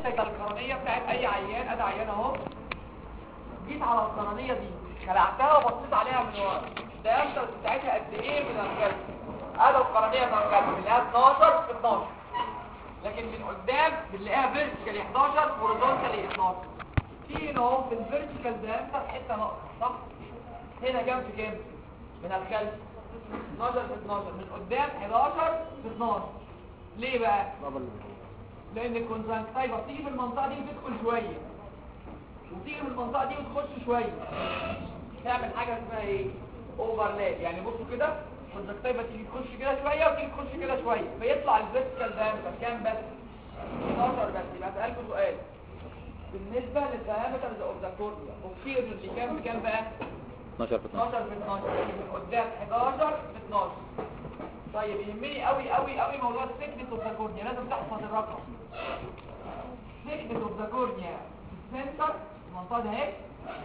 انت القرنيه بتاعت اي عيان ادي عيان اهو جيت على القرنيه دي خلعتها وبصيت عليها من ورا الدايمتر بتاعتها قد ايه من الكلب ادي القرنيه من الكلب بنلاقيها 12 في 12 لكن من قدام بنلاقيها فيرتيكال 11 هوريزونتال 12 في هنا اهو في الفيرتيكال دايمتر حته ناقصه صح هنا كام في كام من الخلف 12 في 12 من قدام 11 في 12 ليه بقى لان الكونجكتيفا بتيجي في المنطقه دي وتدخل شويه وتيجي من المنطقه دي وتخش شويه تعمل حاجه اسمها ايه اوفرلاب يعني بصوا كده الكونجكتيفا تيجي تخش كده شويه وتيجي تخش كده شويه فيطلع الفيرتيكال دايمتر كام بس 12 بس يبقى اسالكم سؤال بالنسبه للدايمتر اوف ذا كورنيا اوكي اللي كام بكام بقى 12 في 12 12 في 12 من قدام 11 في 12 طيب يهمني قوي قوي قوي موضوع السكنس اوف ذا كورنيا لازم تحفظ الرقم سكنس اوف ذا كورنيا في السنتر المنطقه ده اهي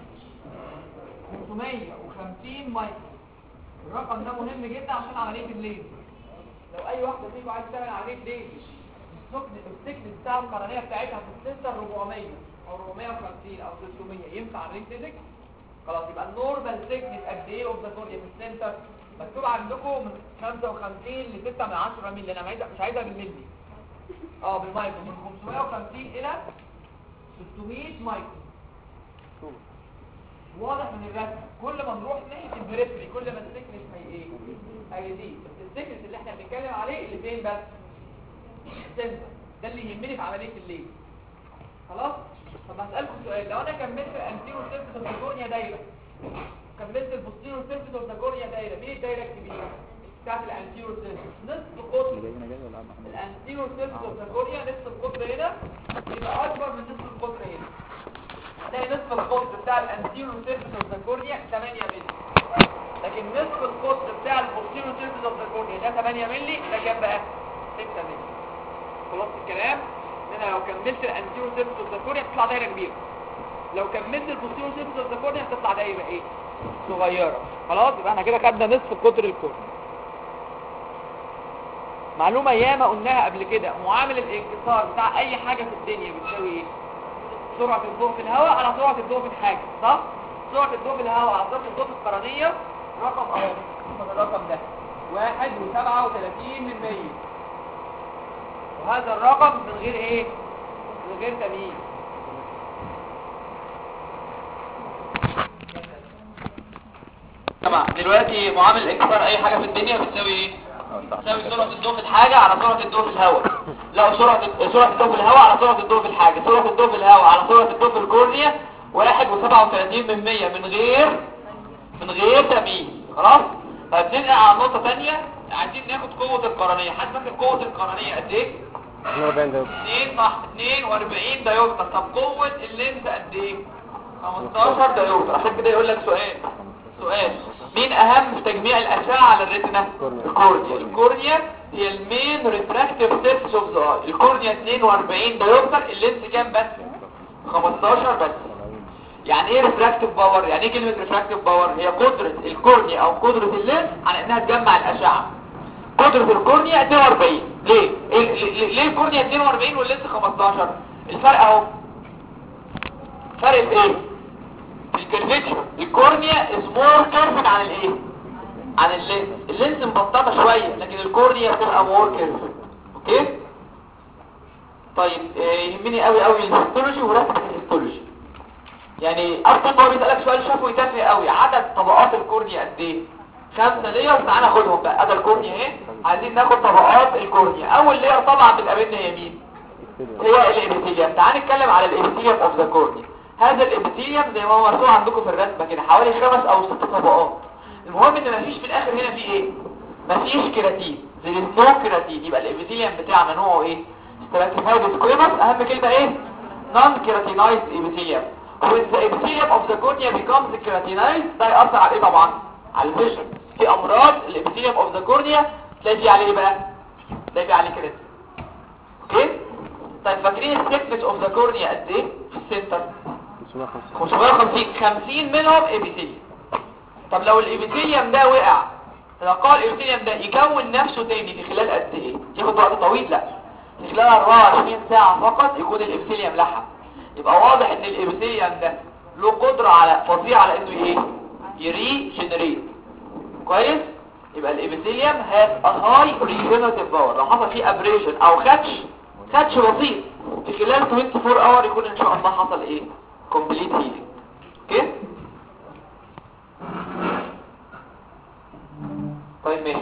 550 مايكرو الرقم ده مهم جدا عشان عمليه الليل لو اي واحده فيكم عايز تعمل عمليه ليل السكنس السكنس بتاع القرنيه بتاعتها في السنتر 400 او 450 او 300 ينفع عمليه فيزيك خلاص يبقى النورمال سيكنس قد ايه اوف ذا كورنيا في السنتر مكتوب عندكم من 55 ل 6 من 10 مللي انا عايز مش عايزها بالملي اه بالمايكرو من 550 الى 600 مايكرو واضح من الرسم كل ما نروح ناحيه البريفري كل ما السيكنس هي ايه هيزيد بس السيكنس اللي احنا بنتكلم عليه اللي فين بس السنتر ده اللي يهمني في عمليه الليل خلاص طب هسألكم سؤال لو انا كملت الانتيرو سيرفيس اوف ذا كورنيا دايره كملت البوستيرو سيرفيس اوف ذا كورنيا دايره مين الدايره الكبيره بتاعت الانتيرو سيرفيس نصف قطر اللي جاي هنا جاي ولا عم محمد الانتيرو سيرفيس اوف ذا كورنيا نصف القطر هنا يبقى اكبر من نصف القطر هنا هتلاقي نصف القطر بتاع الانتيرو سيرفيس اوف ذا كورنيا 8 مللي لكن نصف القطر بتاع البوستيرو سيرفيس اوف ذا كورنيا ده 8 مللي ده كام بقى 6 مللي خلاص الكلام ان انا لو كملت الانتيرو سيرفيس اوف ذا كورنيا بتطلع دايره كبيره لو كملت البوستيرو سيرفيس اوف ذا كورنيا بتطلع دايره ايه صغيره خلاص يبقى احنا كده خدنا نصف قطر الكورنيا معلومه ياما قلناها قبل كده معامل الانكسار بتاع اي حاجه في الدنيا بتساوي ايه سرعه الضوء في الهواء على سرعه الضوء في الحاجه صح سرعه الضوء في الهواء على سرعه الضوء في القرنيه رقم اهو شوف الرقم ده واحد وسبعة وثلاثين من مية وهذا الرقم من غير ايه من غير تمييز تمام دلوقتي معامل الانكسار اي حاجه في الدنيا بتساوي ايه تساوي سرعه الضوء في الحاجه على سرعه الضوء في الهواء لا سرعه سرعه الضوء في الهواء على سرعه الضوء في الحاجه سرعه الضوء في الهواء على سرعه الضوء في الكورنيا واحد وسبعة وثلاثين من مية من غير من غير تمييز خلاص طيب ننقل على نقطه ثانيه عايزين ناخد قوه القرنيه حد فاكر قوه القرنيه قد ايه 42 ده 2 صح 42 دايوبتر طب قوة اللينس قد ايه 15 دايوبتر عشان كده يقول لك سؤال سؤال مين اهم في تجميع الاشعه على الريتنا الكورنيا. الكورنيا الكورنيا هي المين ريفراكتيف سيرفيس اوف ذا اي الكورنيا 42 دايوبتر اللينس كام بس 15 بس يعني ايه ريفراكتيف باور يعني ايه كلمه ريفراكتيف باور هي قدره الكورنيا او قدره اللينس على انها تجمع الاشعه قدرة الكورنيا 42 ليه؟ ليه, ليه ليه الكورنيا 42 واللينس 15 الفرق اهو فرق في ايه؟ في الكيرفتشر الكورنيا از مور كيرفد عن الايه؟ عن اللينس اللينس مبططة شوية لكن الكورنيا بتبقى مور كيرفد اوكي؟ طيب آه، يهمني قوي قوي الهيستولوجي ورسمة الهيستولوجي يعني اصلا هو بيسألك سؤال شافه يتافه قوي عدد طبقات الكورنيا قد ايه؟ خمسة لير تعالى ناخدهم بقى ادي الكورنيا اهي عايزين ناخد طبقات الكورنيا اول لير طبعا بتقابلنا هي مين هي الابيثيليوم تعال نتكلم على الابيثيليوم اوف ذا كورنيا هذا الابيثيليوم زي ما هو مرسوم عندكم في الرسمه كده حوالي خمس او ست طبقات المهم ان مفيش في الاخر هنا في ايه مفيش كيراتين زي نو كيراتين يبقى الابيثيليوم بتاعنا نوعه ايه stratified squamous اهم كلمه ايه non keratinized epithelium when the epithelium of the cornea becomes keratinized ده يأثر على ايه طبعا على الفيجن في امراض الابيثيليوم اوف ذا كورنيا تلاقي فيه عليه إيه بقى تلاقي فيه عليه كيراتين اوكي طيب فاكرين الثيكنس اوف ذا كورنيا قد ايه في السنتر 550 50 منهم ابيثيليوم طب لو الابيثيليوم ده وقع تلقاه الابيثيليوم ده يكون نفسه تاني في خلال قد ايه ياخد وقت طويل لا في خلال 24 ساعة فقط يكون الابسيليوم لحم يبقى واضح ان الابسيليوم ده له قدرة على فظيعة على انه ايه يري جنريت كويس يبقى الابسيليوم هاز ا هاي ريجنريتيف باور لو حصل فيه ابريشن او خدش خدش بسيط في خلال 24 اور يكون ان شاء الله حصل ايه كومبليت هيلينج اوكي طيب ماشي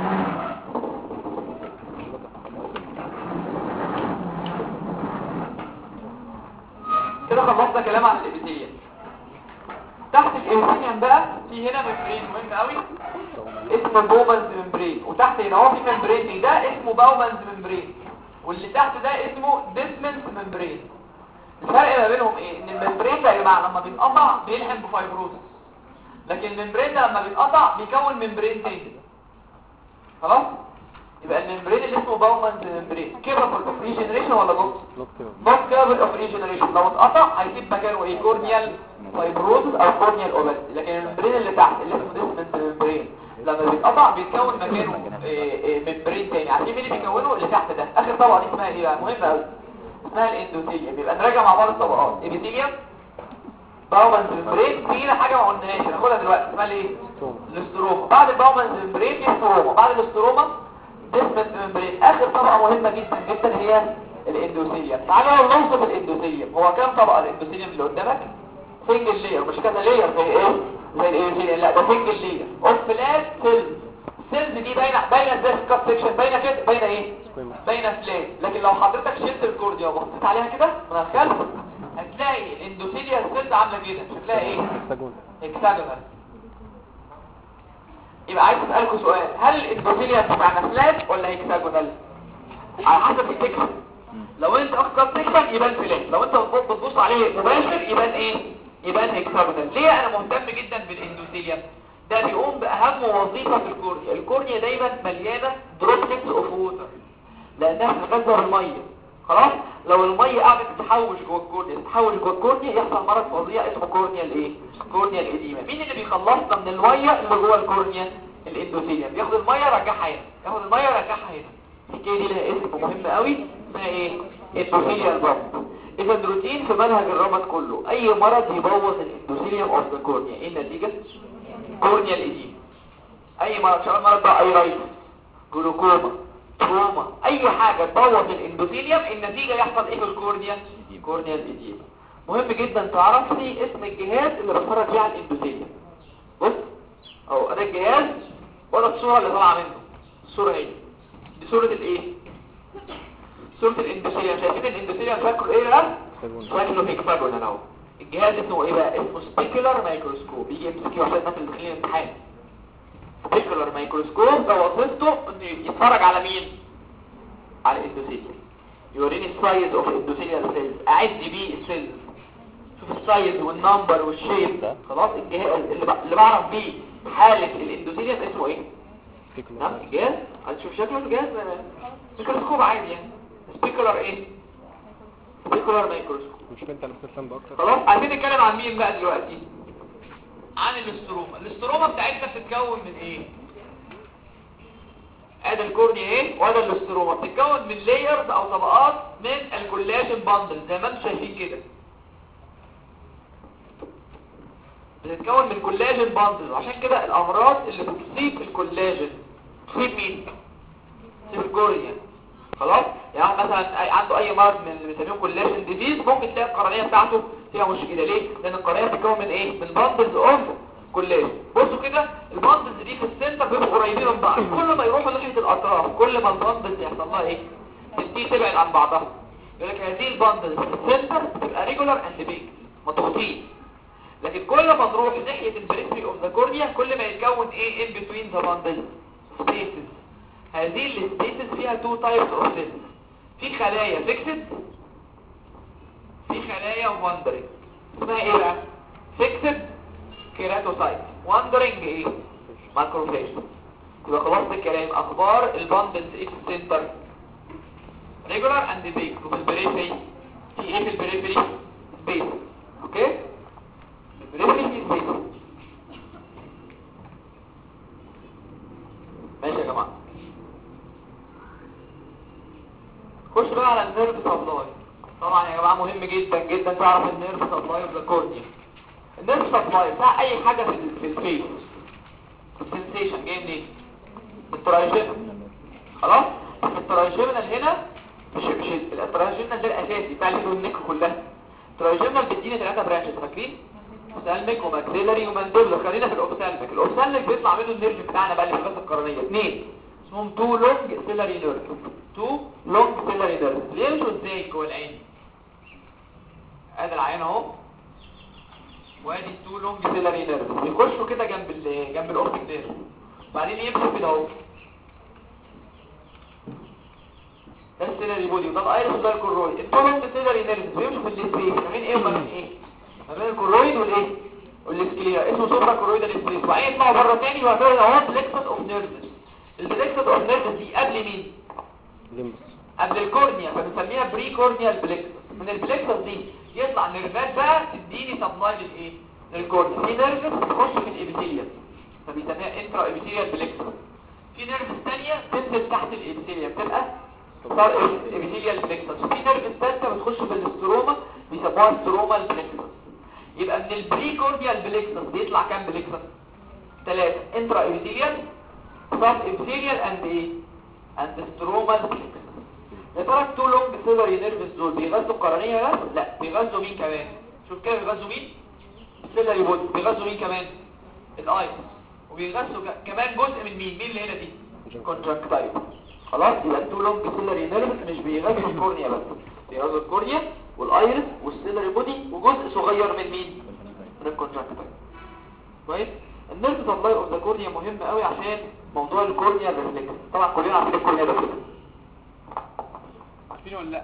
كده خلصنا كلام عن الابيثيليوم تحت الابيثيليوم بقى في هنا ممبرين مهم قوي اسمه بومنز ممبرين وتحت هنا هو في ممبرين ده اسمه باومنز ممبرين واللي تحت ده اسمه ديسمنت ممبرين الفرق ما بينهم ايه ان الممبرين ده يا جماعه لما بيتقطع بيلحم بفايبروزس لكن الممبرين ده لما بيتقطع بيكون ممبرين تاني خلاص يبقى الممبرين اللي اسمه باومنز ممبرين كيرفل اوف ريجنريشن ولا نوت نوت كده نوت كيرفل اوف ريجنريشن لو اتقطع هيسيب مكانه ايه كورنيال فايبروزس او كورنيال اوبستي لكن الممبرين اللي تحت اللي اسمه ديسمنت ممبرين لما بيتقطع بيتكون مكانه إيه إيه ممبرين تاني عارفين مين اللي بيكونه اللي تحت ده اخر طبقه دي اسمها ايه بقى مهمه قوي اسمها الاندوثيليوم يبقى نراجع مع بعض الطبقات ابيثيليوم باومنز ممبرين في هنا حاجه ما قلناهاش هناخدها دلوقتي اسمها ايه الاستروما بعد الباومنز ممبرين في استروما بعد الاستروما ديسمنت ممبرين اخر طبقه مهمه جدا جدا هي الاندوثيليوم تعالوا نوصف الاندوثيليوم هو كام طبقه الاندوثيليوم اللي قدامك سنجل لير مش كذا لير زي ايه زي الاندوثيليوم لا ده سنجل لير اوف فلات سيلز السيلز دي باينه باينه ازاي في الكات سيكشن باينه كده باينه ايه باينه فلات لكن لو حضرتك شلت الكورديا وبصيت عليها كده من الخلف هتلاقي الاندوثيليوم سيلز عامله كده شكلها ايه هكسجون هكساجونال يبقى عايز اسالكم سؤال هل الاندوثيليوم بتاعنا فلات ولا هكساجونال على حسب التكست لو انت اخد سيكشن يبان فلات لو انت بتبص- بتبص عليه مباشر يبان ايه يبان هكساجونال ليه انا مهتم جدا بالاندوثيليوم ده بيقوم باهم وظيفه في الكورنيا الكورنيا دايما مليانه دروبلتس اوف ووتر لانها بتغذى بالميه خلاص لو الميه قعدت تتحوش جوه الكورنيا تتحوش جوه الكورنيا يحصل مرض فظيع اسمه كورنيا الايه كورنيا الاديمه مين اللي بيخلصنا من الميه اللي جوه الكورنيا الاندوثيليوم ياخد الميه يرجعها هنا ياخد الميه يرجعها هنا الحكايه دي لها اسم مهم قوي اسمها ايه اندوثيليال بامب اذا الروتين في منهج الرمد كله اي مرض يبوظ الاندوثيليوم اوف ذا كورنيا ايه النتيجه كورنيا الاديمه اي مرض شغال مرض بقى ايرايتس جلوكوما تروما اي حاجة تبوظ الاندوثيليوم النتيجة يحصل ايه في الكورنيا كورنيا الاديمة مهم جدا تعرف لي اسم الجهاز اللي بتفرج فيه على الاندوثيليوم بص اهو ده الجهاز ولا الصورة اللي طالعة منه الصورة ايه دي صورة الايه صورة الاندوثيليوم شايفين الاندوثيليوم شكله ايه بقى شكله هيكساجونال اهو الجهاز اسمه ايه بقى اسمه سبيكولار مايكروسكوب يجي يمسك عشان الناس اللي داخلين الامتحان سبيكولار مايكروسكوب ده وظيفته انه يتفرج على مين على الاندوثيليوم يوريني السايز اوف الاندوثيليال سيلز اعد بيه السيلز شوف السايز والنمبر والشيب ده. خلاص الجهاز اللي, ب... اللي بعرف بيه حالة الاندوثيليوم اسمه ايه نعم الجهاز هتشوف شكله الجهاز ميكروسكوب عادي يعني سبيكولار ايه سبيكولار مايكروسكوب مش انت اللي بتفهم باكتر خلاص عايزين نتكلم عن مين بقى دلوقتي عن الاستروما الاستروما بتاعتنا بتتكون من ايه ادي الكورنيا ايه وادي الاستروما بتتكون من لايرز او طبقات من الكولاجين باندل زي ما انتم شايفين كده بتتكون من كولاجين باندل عشان كده الامراض اللي بتصيب الكولاجين تصيب مين تصيب الكورنيا خلاص يعني واحد مثلا أي- عنده اي مرض من اللي بنسميه كولاجين ديزيز ممكن تلاقي القرنيه بتاعته فيها مشكله ليه لان القرنيه بتتكون من ايه من باندلز اوف كولاجين بصوا كده الباندلز دي في السنتر بيبقوا قريبين من بعض كل ما يروحوا ناحيه الاطراف كل ما الباندلز يحصل لها ايه تبتدي تبعد عن بعضها يقول لك هذه الباندلز في السنتر بتبقى ريجولار اند بيج مضغوطين لكن كل ما نروح ناحيه البريفري اوف ذا كورنيا كل ما يتكون ايه ان بتوين ذا باندلز سبيسز هذه السبيسز فيها تو تايبس اوف سيلز في خلايا فيكسد في خلايا واندرنج اسمها ايه بقى فيكسد كيراتوسايت واندرنج ايه ماكروفاج يبقى خلاص الكلام اخبار الباندلز اكس سنتر ريجولار اند بيج وفي البريفري في ايه في البريفري سبيس اوكي البريفري في سبيس ماشي يا جماعه خش جدا جدا تعرف النيرف سبلاي اوف ذا كورنيا النيرف سبلاي بتاع اي حاجه في ال- في الفيس السنسيشن جاي منين الترايجينال خلاص بس الترايجينال هنا مش مش الترايجينال ده الاساسي بتاع اللي النك كلها الترايجينال بتديني ثلاثه برانشز فاكرين اوبسالميك وماكسيلري ومانديبلا خلينا في الاوبسالميك الاوبسالميك بيطلع منه النيرف بتاعنا بقى اللي في الراس القرنيه اثنين اسمهم تو لونج سيلري نيرف تو لونج سيلري نيرف بيمشوا ازاي جوه العين ادي العين اهو وادي التو لونج سيلري نيرف بيخشوا كده جنب ال جنب الاوبتيك نيرف وبعدين يمشوا كده اهو ده السيلري بودي وده الايرس وده الكرويد التو لونج سيلري نيرف بيمشوا في السبيس ما بين ايه وما بين ايه ما بين الكرويد والايه والسكليرا اسمه سوبرا كرويدال سبيس وبعدين يطلعوا بره تاني وهتقول اهو بلكسس اوف نيرفز البلكسس اوف نيرفز دي قبل مين ليمبس قبل الكورنيا فبنسميها بري كورنيال بلكسس من البلكسس دي يطلع نيرفات بقى تديني سبلاي للايه للكورنيا في نيرفز بتخش في الابيثيليوم فبيسميها انترا ابيثيليال بلكسس في نيرفز ثانيه تنزل تحت الابيثيليوم تبقى صار ابيثيليال بلكسس وفي نيرفز ثالثه بتخش في الاستروما بيسموها ستروما البلكسس يبقى من البري كورنيال بلكسس بيطلع كام بلكسس ثلاثه انترا ابيثيليال سب ابيثيليال اند ايه اند ستروما بلكسس يا ترى التو لونج سيلري نيرفز دول بيغذوا القرنيه بس لا بيغذوا مين كمان شوف كده بيغذوا مين السيلري بودي بيغذوا مين كمان الايس وبيغذوا ك- كمان جزء من مين مين اللي هنا دي كونتراكتايل خلاص يبقى التو لونج سيلري نيرفز مش بيغذوا الكورنيا بس بيغذوا الكورنيا والايرس والسيلري بودي وجزء صغير من مين من الكونتراكتايل كويس النيرف سبلاي اوف ذا كورنيا مهم قوي عشان موضوع الكورنيا ريفلكس طبعا كلنا عارفين الكورنيا ريفلكس عارفين ولا لا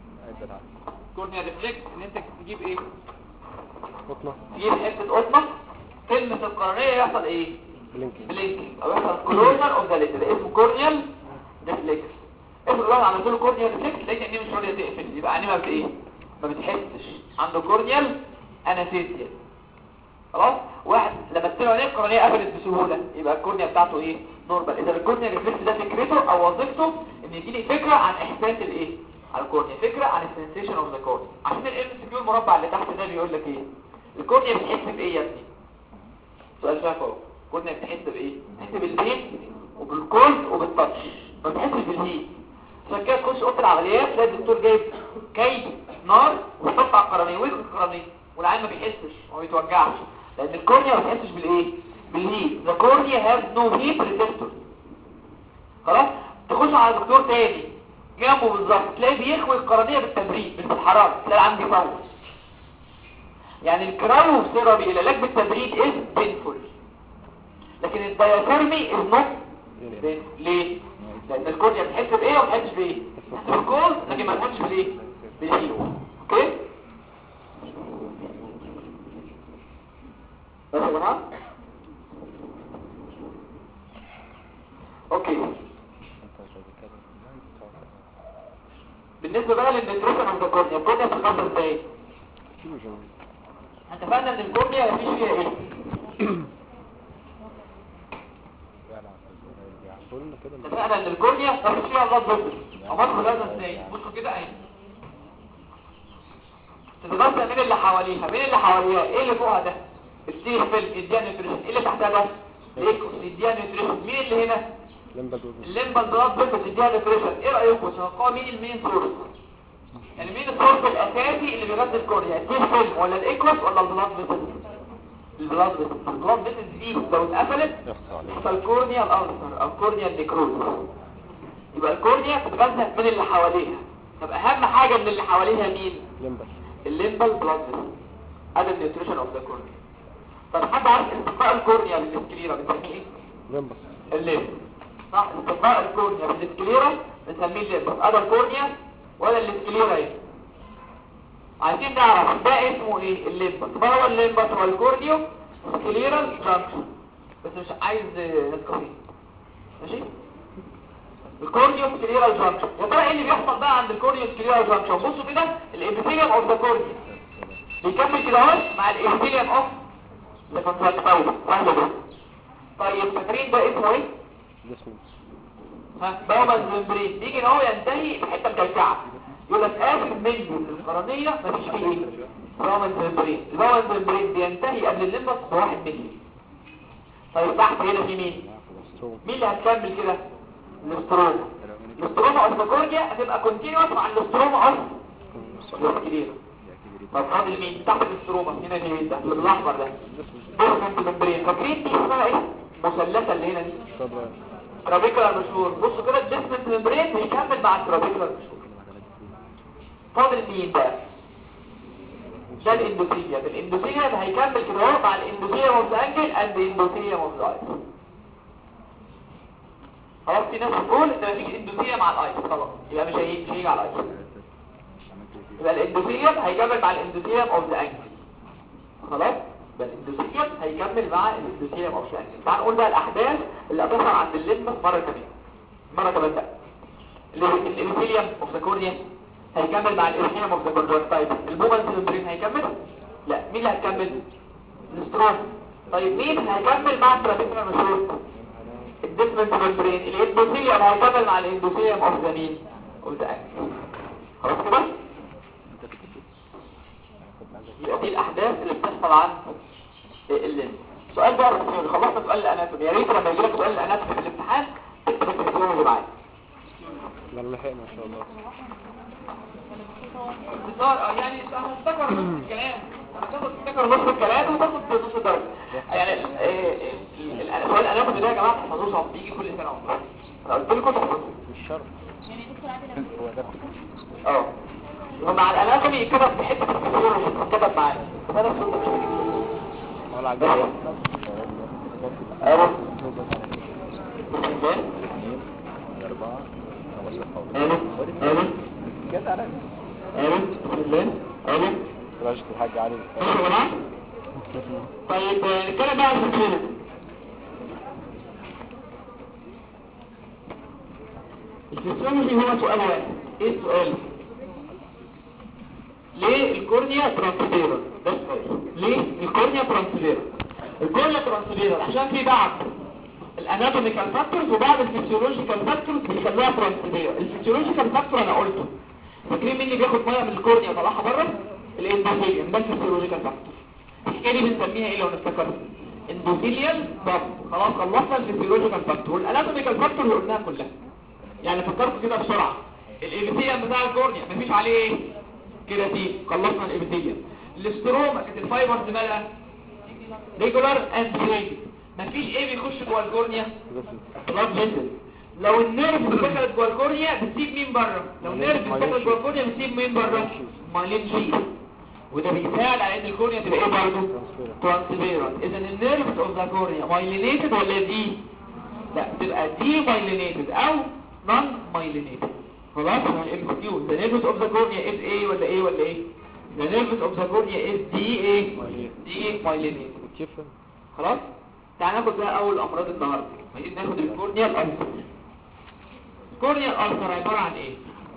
كورنيا ريفلكس ان انت تجيب ايه قطنة تجيب حته قطنه تلمس القرنيه يحصل ايه بلينكينج بلينكينج او يحصل كلوجر اوف ذا ليد ده اسمه كورنيال ريفلكس افرض لو عملت له كورنيال ريفلكس تلاقي عينيه مش راضيه تقفل يبقى عينيه ما بت ايه ما بتحسش عنده كورنيال انستيزيا خلاص واحد لما تطلع عينيه القرنيه قفلت بسهوله يبقى الكورنيا بتاعته ايه نورمال اذا الكورنيال ريفلكس ده فكرته او وظيفته ان يديني فكره عن احساس الايه على الكورنيا فكره عن السنسيشن اوف ذا كورنيا عشان الام سي كيو المربع اللي تحت ده بيقول لك ايه الكورنيا بتحس بايه يا ابني سؤال شايف اهو كنا بتحس بايه بتحس بالبين وبالكولد وبالتاتش ما بتحسش بالهيت عشان كده تخش اوضه العمليات تلاقي الدكتور جايب كي نار ويحط على القرنيه ويخرج القرنيه والعين ما بيحسش وما بيتوجعش لان الكورنيا ما بتحسش بالايه بالهيت ذا كورنيا هاز نو هيت ريسبتور خلاص تخش على دكتور تاني جنبه بالظبط تلاقيه بيخوي القرنيه بالتبريد مش بالحراره تلاقي عندي فوز يعني الكرايو ثيرابي العلاج بالتبريد از بينفول لكن الدايافيرمي از نوت ليه لان الكورنيا بتحس بايه وما بتحسش بايه بتحس بالكول لكن ما بتحسش بالايه بالهيو اوكي بس يا جماعه اوكي بالنسبه بقى للنيوتريشن اوف ذا كورنيا الكورنيا بتتغذى ازاي اتفقنا ان الكورنيا مفيش فيها ايه قلنا كده اتفقنا ان الكورنيا مفيش فيها بلاد فيسل امال بتتغذى ازاي بصوا كده اهي تتغذى مين اللي حواليها مين اللي حواليها ايه اللي فوقها ده السير فيلم يديها نيوتريشن ايه اللي تحتها ده الايكوس يديها نيوتريشن مين اللي هنا لمبة دوزن الليمبال بلاد فيسل تديها نيوتريشن ايه رايكم توقعوا مين المين سورس يعني مين السورس الاساسي اللي بيغذي الكورنيا السير فيلم ولا الايكوس ولا البلاد فيسل البلاد فيسل البلاد فيسل دي لو اتقفلت يخص عليه يحصل كورنيا الالسر او كورنيا النيكروز يبقى الكورنيا بتتغذى من اللي حواليها طب اهم حاجه من اللي حواليها مين لمبة الليمبال بلاد فيسل ادي النيوتريشن اوف ذا كورنيا طب حد عارف استقاء الكورنيا بالسكليرا بنسميه ايه لمبة الليمب صح استقاء الكورنيا بالسكليرا بنسميه الليمب ادي الكورنيا ولا السكليرا ايه عايزين نعرف ده اسمه ايه الليمب ما هو الليمب هو الكورنيو سكليرال جانكشن بس مش عايز نسكافيه ماشي الكورنيو سكليرال جانكشن يا ترى ايه اللي بيحصل بقى عند الكورنيو سكليرال جانكشن بصوا كده الابيثيليوم اوف ذا كورنيا بيكمل كده اهو مع الابيثيليوم اوف ذا كونتراكتايل سهل ده طيب فاكرين ده اسمه ايه جسم ها باومن ممبرين بيجي ان هو ينتهي في حته مكلكعه يقول لك اخر ملي من القرنيه مفيش فيه ايه رامز ممبرين الرامز ممبرين بينتهي قبل الليمبس بواحد ملي طيب تحت هنا في مين ستروم مين اللي هتكمل كده الاستروما الاستروما اوسفاجوريا هتبقى كونتينوس مع الاستروما اوس الكبيره طب فاضل مين تحت الاستروما هنا في مين ده اللي بالاحمر ده بيرمنت ممبرين فاكرين دي اسمها ايه مثلثه اللي هنا دي صدر ترابيكولار مشهور بصوا كده الديسمنت ممبرين بيكمل مع الترابيكولار مشهور فاضل مين بقى ده الاندوثيليا الاندوثيليا ده هيكمل كده اهو مع الاندوثيليا اوف ذا انجل اند الاندوثيليا اوف ذا ايس خلاص في ناس بتقول ان مفيش اندوثيليا مع الايس خلاص يبقى مش هيجي مش هيجي على الايس يبقى الاندوثيليا هيكمل مع الاندوثيليا اوف ذا انجل خلاص يبقى الاندوثيليا هيكمل مع الاندوثيليا اوف ذا انجل تعال نقول بقى الاحداث اللي هتحصل عند الليمبس مره كمان مره كمان بقى الابيثيليوم اوف ذا كورنيا هيكمل مع الابيثيليوم اوف ذا كونجكتيف البومنز ممبرين هيكمل لا مين اللي هيكمل الاستروم طيب مين هيكمل مع الترابيكولار مشروط الديسمنت ممبرين الاندوثيليوم هيكمل مع الاندوثيليوم اوف ذا مين اوف ذا انجل خلاص كده يبقى دي الاحداث اللي بتحصل عن الليمب سؤال بقى الرسمي خلصنا سؤال الاناتومي يا ريت لما يجي لك سؤال الاناتومي في الامتحان تكتب الفيزيولوجي معايا لا لحقنا ان شاء الله باختصار اه يعني هتفتكر نص الكلام هتاخد تفتكر نص الكلام وتاخد نص درجه يعني ال- ال- ال- ال- سؤال الاناتومي ده يا جماعه تحفظوه بيجي كل سنه والله انا قلت لكم تحفظوه مش شرط هو ده اه ومع الاناتومي يتكتب في حته الفيزيولوجي يتكتب معانا ده نفس الوضع مش هتيجي. ولا عجبني ايوه بسم الله أربعة ايوه ايوه جت على ايوه بسم الله ايوه رشد الحاج علي ماشي يا جماعه طيب آه، نتكلم بقى عن الفيزيولوجي الفيزيولوجي هو سؤال واحد ايه السؤال ليه الكورنيا ترانسفيرال ده السؤال ليه الكورنيا ترانسفيرال الكورنيا ترانسفيرال عشان في بعض الاناتوميكال فاكتورز وبعض الفسيولوجيكال فاكتورز بيخلوها ترانسفيرال الفسيولوجيكال فاكتور انا قلته فاكرين مين اللي بياخد ميه من الكورنيا ويطلعها بره الاندوثيليوم ده الفسيولوجيكال فاكتور الحكايه دي بنسميها ايه لو نفتكر اندوثيليال ضغط خلاص خلصنا الفسيولوجيكال فاكتور والاناتوميكال فاكتور اللي قلناها كلها يعني فكرت كده بسرعه الابيثيليوم بتاع الكورنيا مفيش عليه ايه كيراتين خلصنا الابيثيليوم الاستروما كانت الفايبرز مالها ريجولار اند سيريد مفيش ايه بيخش جوه الكورنيا بلاد فيسل لو النيرف دخلت جوه الكورنيا بتسيب مين بره لو النيرف دخلت جوه الكورنيا بتسيب مين بره مايلين شيت وده بيساعد على ان الكورنيا تبقى ايه برضه ترانسفيرنت اذا النيرفز اوف ذا كورنيا مايلينيتد ولا دي لا تبقى دي مايلينيتد او نون مايلينيتد خلاص الام كيو ذا نيرفز اوف ذا كورنيا از ايه ولا ايه ولا ايه ذا نيرفز اوف ذا كورنيا از دي ايه دي ايه مايلينيتد كيف خلاص تعال ناخد بقى اول امراض النهارده عايزين ناخد الكورنيا الالسر الكورنيا الالسر عباره عن ايه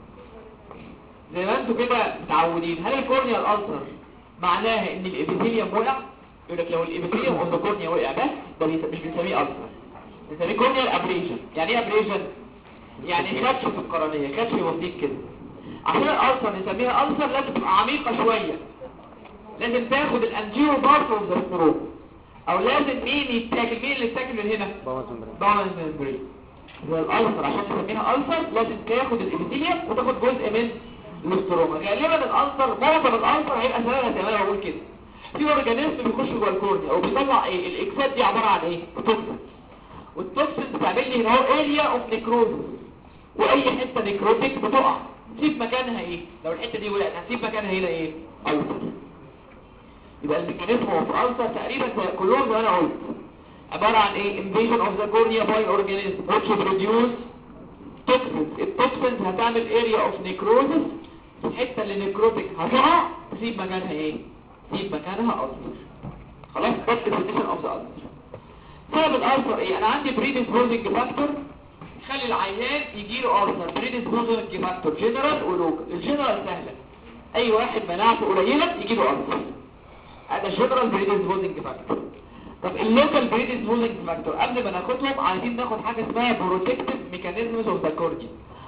زي ما انتوا كده متعودين هل الكورنيا الالسر معناها ان الابيثيليوم وقع يقول لك لو الابيثيليوم اوف ذا كورنيا وقع بس ده بيس- مش بنسميه السر بنسميه كورنيال ابريشن يعني ايه ابريشن يعني خدش في القرنيه خدش بسيط كده عشان الالسر نسميها السر لازم تبقى عميقه شويه لازم تاخد الانتيرو بارت اوف ذا ستروك او لازم مين يتاكل مين اللي يتاكل من هنا بوظ المريض بالانس ممبرين زي الالسر عشان نسميها السر لازم تاخد الابيثيليوم وتاخد جزء من الاستروما غالبا الالسر معظم الالسر هيبقى سببها زي ما انا بقول كده في اورجانيزم بيخش جوه الكورنيا وبيطلع ايه الاكسات دي عباره عن ايه توكسين والتوكسين بتعمل لي هنا اهو اريا اوف نيكروزس واي حته نيكروتيك بتقع تسيب مكانها ايه لو الحته دي وقعت هتسيب مكانها هنا ايه السر يبقى الميكانيزم اوف ulcer تقريبا زي- كلهم زي ما انا قلت عبارة عن ايه invasion of the cornea by organism which produce toxins التوكسينز هتعمل area of necrosis الحتة اللي نيكروتيك هتقع تسيب مكانها ايه تسيب مكانها ulcer خلاص ده definition of the ulcer سبب الالسر ايه انا عندي predisposing factor يخلي العيان يجيله ulcer predisposing factor general ولوكال الجنرال سهلة اي واحد مناعته قليلة يجيله ulcer هذا جنرال بريديسبوزنج فاكتور طب اللوكال بريديسبوزنج فاكتور قبل ما ناخدهم عايزين ناخد حاجه اسمها بروتكتيف ميكانيزمز اوف ذا كورنيا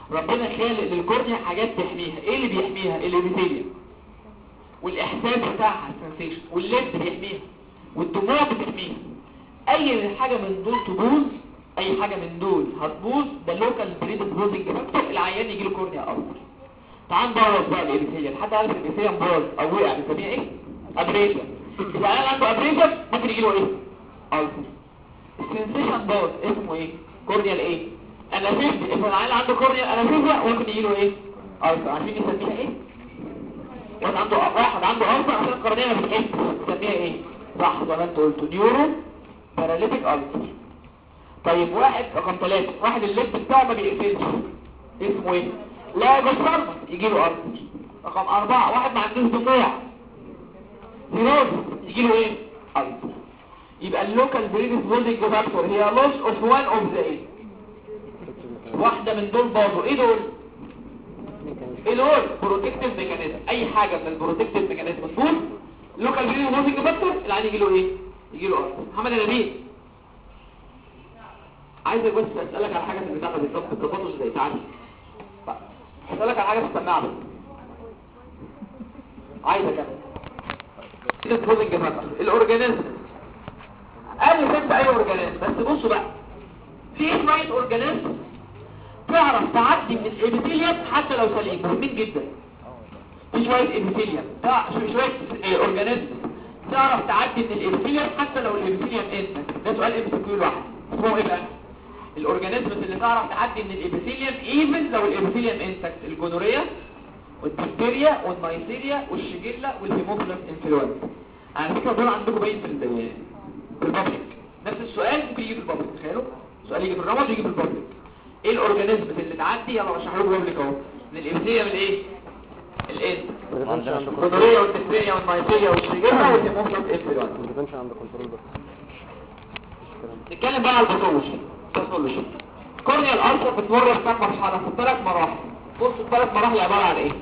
ربنا خالق للكورنيا حاجات تحميها ايه اللي بيحميها الابيثيليوم والاحساس بتاعها السنسيشن والليد بيحميها والدموع بتحميها اي حاجه من دول تبوظ اي حاجه من دول هتبوظ ده لوكال بريدسبوزنج فاكتور العيان يجي له كورنيا اكتر تعال نبوظ بقى الابيثيليوم حد عارف الابيثيليوم باظ او وقع بنسميها ايه ابريشن يبقى العيان عنده ابريشن ممكن يجي له ايه ألسر السنسيشن باظ اسمه ايه كورنيال ايه انافيزيا if العيان عنده كورنيال انافيزيا ممكن يجي له ايه ألسر عارفين يسميها ايه واحد عنده واحد عنده ألسر عشان القرنية ما بتحبش يسميها ايه صح زي ما انت قلت نيورو باراليتيك ألسر طيب واحد رقم ثلاثة واحد اللب بتاعه ما بيقفلش اسمه ايه لا جسرمس يجي له ألسر رقم أربعة واحد ما عندوش دموع سيروز يجي له ايه ألسر يبقى اللوكال بريدسبوزنج فاكتور هي لوس اوف وان اوف ذا ايه واحدة من دول باظوا ايه دول ايه دول بروتكتيف ميكانيزم اي حاجة من البروتكتيف ميكانيزم تبوظ لوكال بريدسبوزنج فاكتور العين يجي له ايه يجي له ألسر محمد نبيل عايزك بس اسالك على حاجه في البتاعه دي طب تظبطه ازاي تعالى بقى. اسالك على حاجه في السماعه بس عايزك انا كده تفوزنج فاكتور الاورجانيزم قال فهمت اي اورجانيزم بس بصوا بقى في شويه اورجانيزم تعرف تعدي من الابيثيليوم حتى لو سليم مهمين جدا في شويه ابيثيليوم تع- شويه اورجانيزم تعرف تعدي من الابيثيليوم حتى لو الابيثيليوم انت ده سؤال ام سي كيو لوحده اسمه ايه بقى الاورجانيزمز اللي تعرف تعدي من الابيثيليوم ايفن لو الابيثيليوم انتكت الجونوريا والبكتيريا والنيسيريا والشيجيلا والهيموفيلس انفلونزا على فكره دول عندكم باين في ال- في البابليك نفس السؤال ممكن يجي في البابليك تخيلوا سؤال يجي في الرمض يجي في البابليك ايه الاورجانيزمز اللي تعدي يلا بشرح لكم بابليك اهو من الابيثيليوم الايه الانت عندنا كنترول الجونوريا والبكتيريا والنيسيريا والشيجيلا والهيموفيلس انفلونزا الريتنشن عند كنترول بس نتكلم بقى على الباثولوجي باثولوجي كورنيال ألسر بتمر في كام مرحلة في ثلاث مراحل بص الثلاث مراحل عبارة عن ايه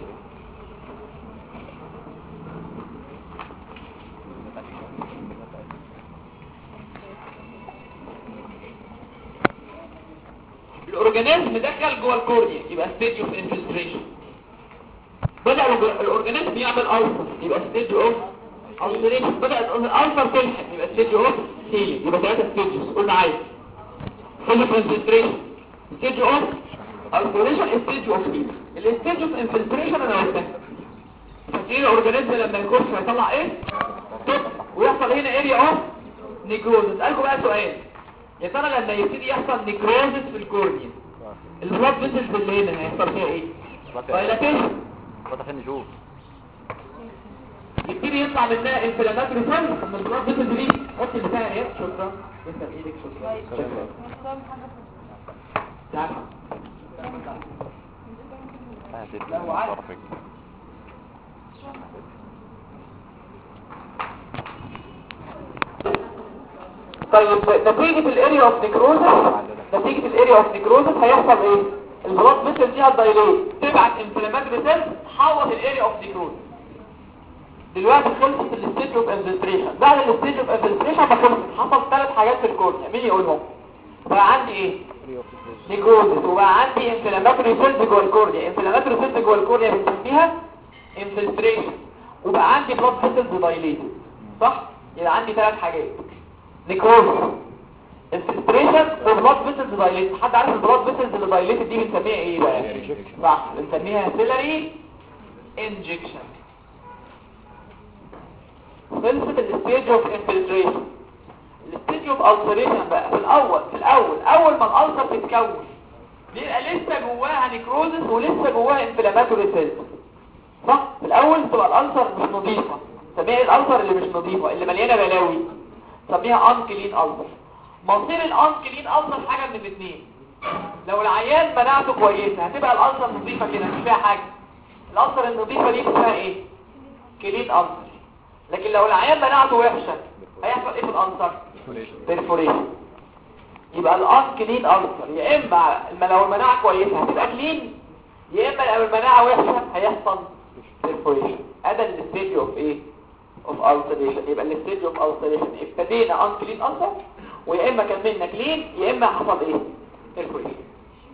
الاورجانيزم دخل جوه الكورنيا يبقى ستيج اوف انفلتريشن بدأ الأورج- الاورجانيزم يعمل ألسر يبقى ستيج اوف ألسريشن بدأ الألسر تلحق يبقى ستيج اوف هيلينج يبقى ثلاثة ستيجز قول معايا سيل كونسنتريشن ستيج اوف ألسريشن ستيج اوف هيلينج الستيج اوف انفلتريشن انا قلتها فاكرين الاورجانيزم لما يخش هيطلع ايه؟ توب ويحصل هنا اريا اوف نيكروزس اسالكم بقى سؤال يا ترى لما يبتدي يحصل نيكروزس في الكورنيا البلاد فيسلز اللي هنا هيحصل فيها ايه؟ دايلاتيشن فتح نشوف يبتدي يطلع منها انفلاماتوري سيل من البلاد فيسلز دي حط البتاع اهي شكرا تسلم ايدك شكرا شكرا تعال لا، هو عارف. طيب نتيجة الاريا اوف نيكروزس نتيجة الاريا اوف نيكروزس هيحصل ايه البلاد فيسل دي هتدايليت تبعت انفلاماتوري سيل تحوط الاريا اوف نيكروزس دلوقتي خلصت الستيج اوف انفلتريشن بعد الستيج اوف انفلتريشن ما خلصت حصل ثلاث حاجات في الكورنيا مين يقولهم بقى عندي ايه نيكروزس وبقى عندي انفلاماتوري سيلز جوه الكورنيا انفلاماتوري سيلز جوه الكورنيا بنسميها انفلتريشن وبقى عندي بلاد فيسلز دايليتد صح يبقى عندي ثلاث حاجات نيكروزس انفلتريشن وبلاد فيسلز دايليتد حد عارف البلاد فيسلز اللي دايليتد دي بنسميها ايه بقى صح بنسميها سيلري انجكشن خلصت الستيج اوف انفلتريشن الستيج اوف السريشن بقى في الاول في الاول اول ما الالسر تتكون بيبقى لسه جواها نيكروزس ولسه جواها انفلاماتوري سيلز صح في الاول تبقى الالسر مش نظيفه سميها ايه الالسر اللي مش نظيفه اللي مليانه بلاوي سميها انكلين السر مصير الانكلين السر حاجه من الاثنين لو العيان مناعته كويسه هتبقى الالسر نظيفه كده مش فيها حاجه الالسر النظيفه دي اسمها ايه كلين السر لكن لو العيان مناعته وحشه هيحصل ايه في الالسر بيرفوريشن يبقى الان كلين ألسر يا اما اما لو المناعه كويسه هتبقى كلين يا اما لو المناعه وحشه هيحصل بيرفوريشن هذا الستيج اوف ايه اوف ulceration يبقى الستيج اوف ulceration ابتدينا ان كلين ألسر ويا اما كملنا كلين يا اما حصل ايه بيرفوريشن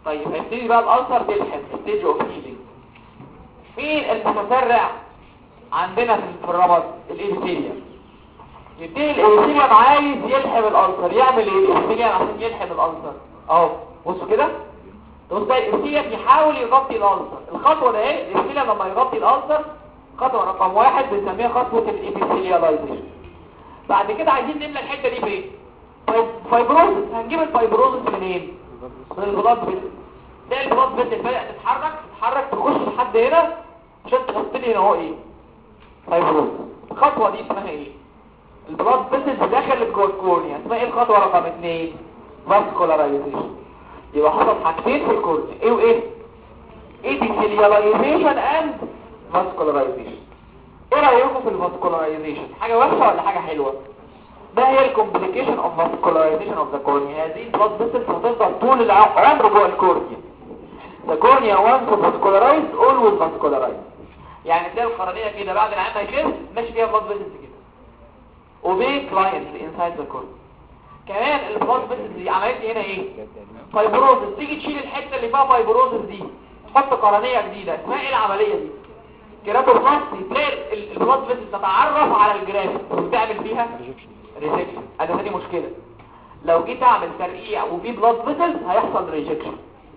طيب هيبتدي بقى الالسر تلحم ستيج اوف هيلينج مين المتسرع عندنا في في الرمد الابيثيليوم يبتدي الابيثيليوم عايز يلحم الالسر يعمل ايه الابيثيليوم عشان يلحم الالسر اهو بصوا كده تبص بقى الابيثيليوم يحاول يغطي الالسر الخطوه ده ايه الابيثيليوم لما يغطي الالسر خطوه رقم واحد بنسميها خطوه الابيثيليالايزيشن بعد كده عايزين نملى الحته دي فين فايب- فايبروزس هنجيب الفايبروزس منين من البلاد فيسل تلاقي البلاد فيسل بدأت تتحرك تتحرك تخش لحد هنا عشان تحط لي هنا اهو ايه فايبروزس الخطوه دي اسمها ايه البلاد فيسل دخلت جوه الكورنيا اسمها ايه الخطوه رقم اثنين فاسكولارايزيشن يبقى حصل حاجتين في الكورنيا ايه وايه epithelialization and vascularization ايه رايكم في الفاسكولارايزيشن حاجه وحشه ولا حاجه حلوه ده هي الكومبليكيشن اوف فاسكولارايزيشن اوف ذا كورنيا هذه البلاد فيسلز هتفضل طول العمر جوه الكورنيا the cornea once vascularized always vascularized يعني تلاقي القرنيه كده بعد العام ما يخف ماشي فيها بلاد فيسلز كده وبيك لاينز انسايد ذا كورنيا كمان البلاد فيسلز دي عملت لي هنا ايه فايبروزس تيجي تشيل الحته اللي فيها فايبروزس دي تحط قرنيه جديده اسمها ايه العمليه دي كيراتوبلاستي تلاقي ال- البلاد فيسل تتعرف على الجرافيك وتعمل فيها ريجكشن ادي ثاني مشكله لو جيت اعمل ترقيع وفي بلاد فيسل هيحصل ريجكشن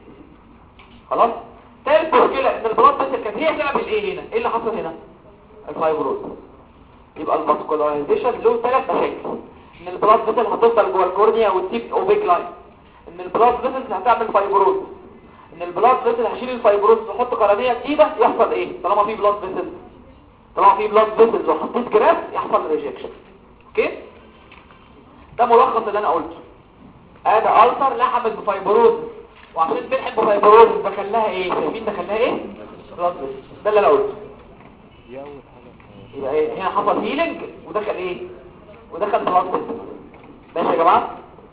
خلاص ثالث مشكله ان البلاد فيسل كانت هي سبب الايه هنا ايه اللي حصل هنا الفايبروز يبقى الفاسكولارايزيشن له ثلاث مشاكل ان البلاد فيسل هتفضل جوه الكورنيا وتسيب اوبيك لاين ان البلاد فيسل هتعمل فايبروز ان البلاد فيسل هشيل الفايبروز واحط قرنيه جديده يحصل ايه طالما في بلاد فيسل طالما في بلاد فيسلز وحطيت جراف يحصل ريجكشن اوكي ده ملخص اللي انا قلته ادي التر لحمت بفايبروز وعشان تلحم بفايبروز دخلها ايه شايفين دخلها ايه بلاد فيسل ده اللي انا قلته دي اول حاجه يبقى ايه هنا حصل هيلينج ودخل ايه ودخل بلاد فيسل ماشي يا جماعه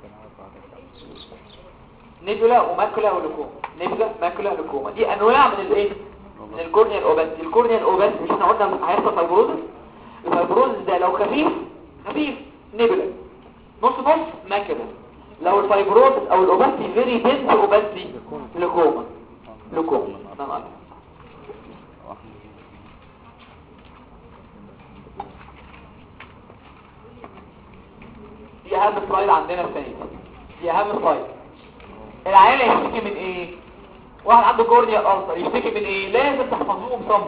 نيبولا وماكولا ولوكوما نيبولا ماكولا لوكوما دي انواع من الايه من الكورنيا الاوباسي الكورنيا الاوباسي مش احنا قلنا هيحصل فايبروزس الفايبروزس ده لو خفيف خفيف نيبولا نص نص ماكولا لو الفايبروزس او الاوباسي فيري دنس اوباسي لوكوما لوكوما تمام دي اهم سلايد عندنا السنه دي دي اهم سلايد العيال يشتكي من ايه واحد عنده كورنيا ألسر يشتكي من ايه لازم تحفظوهم صم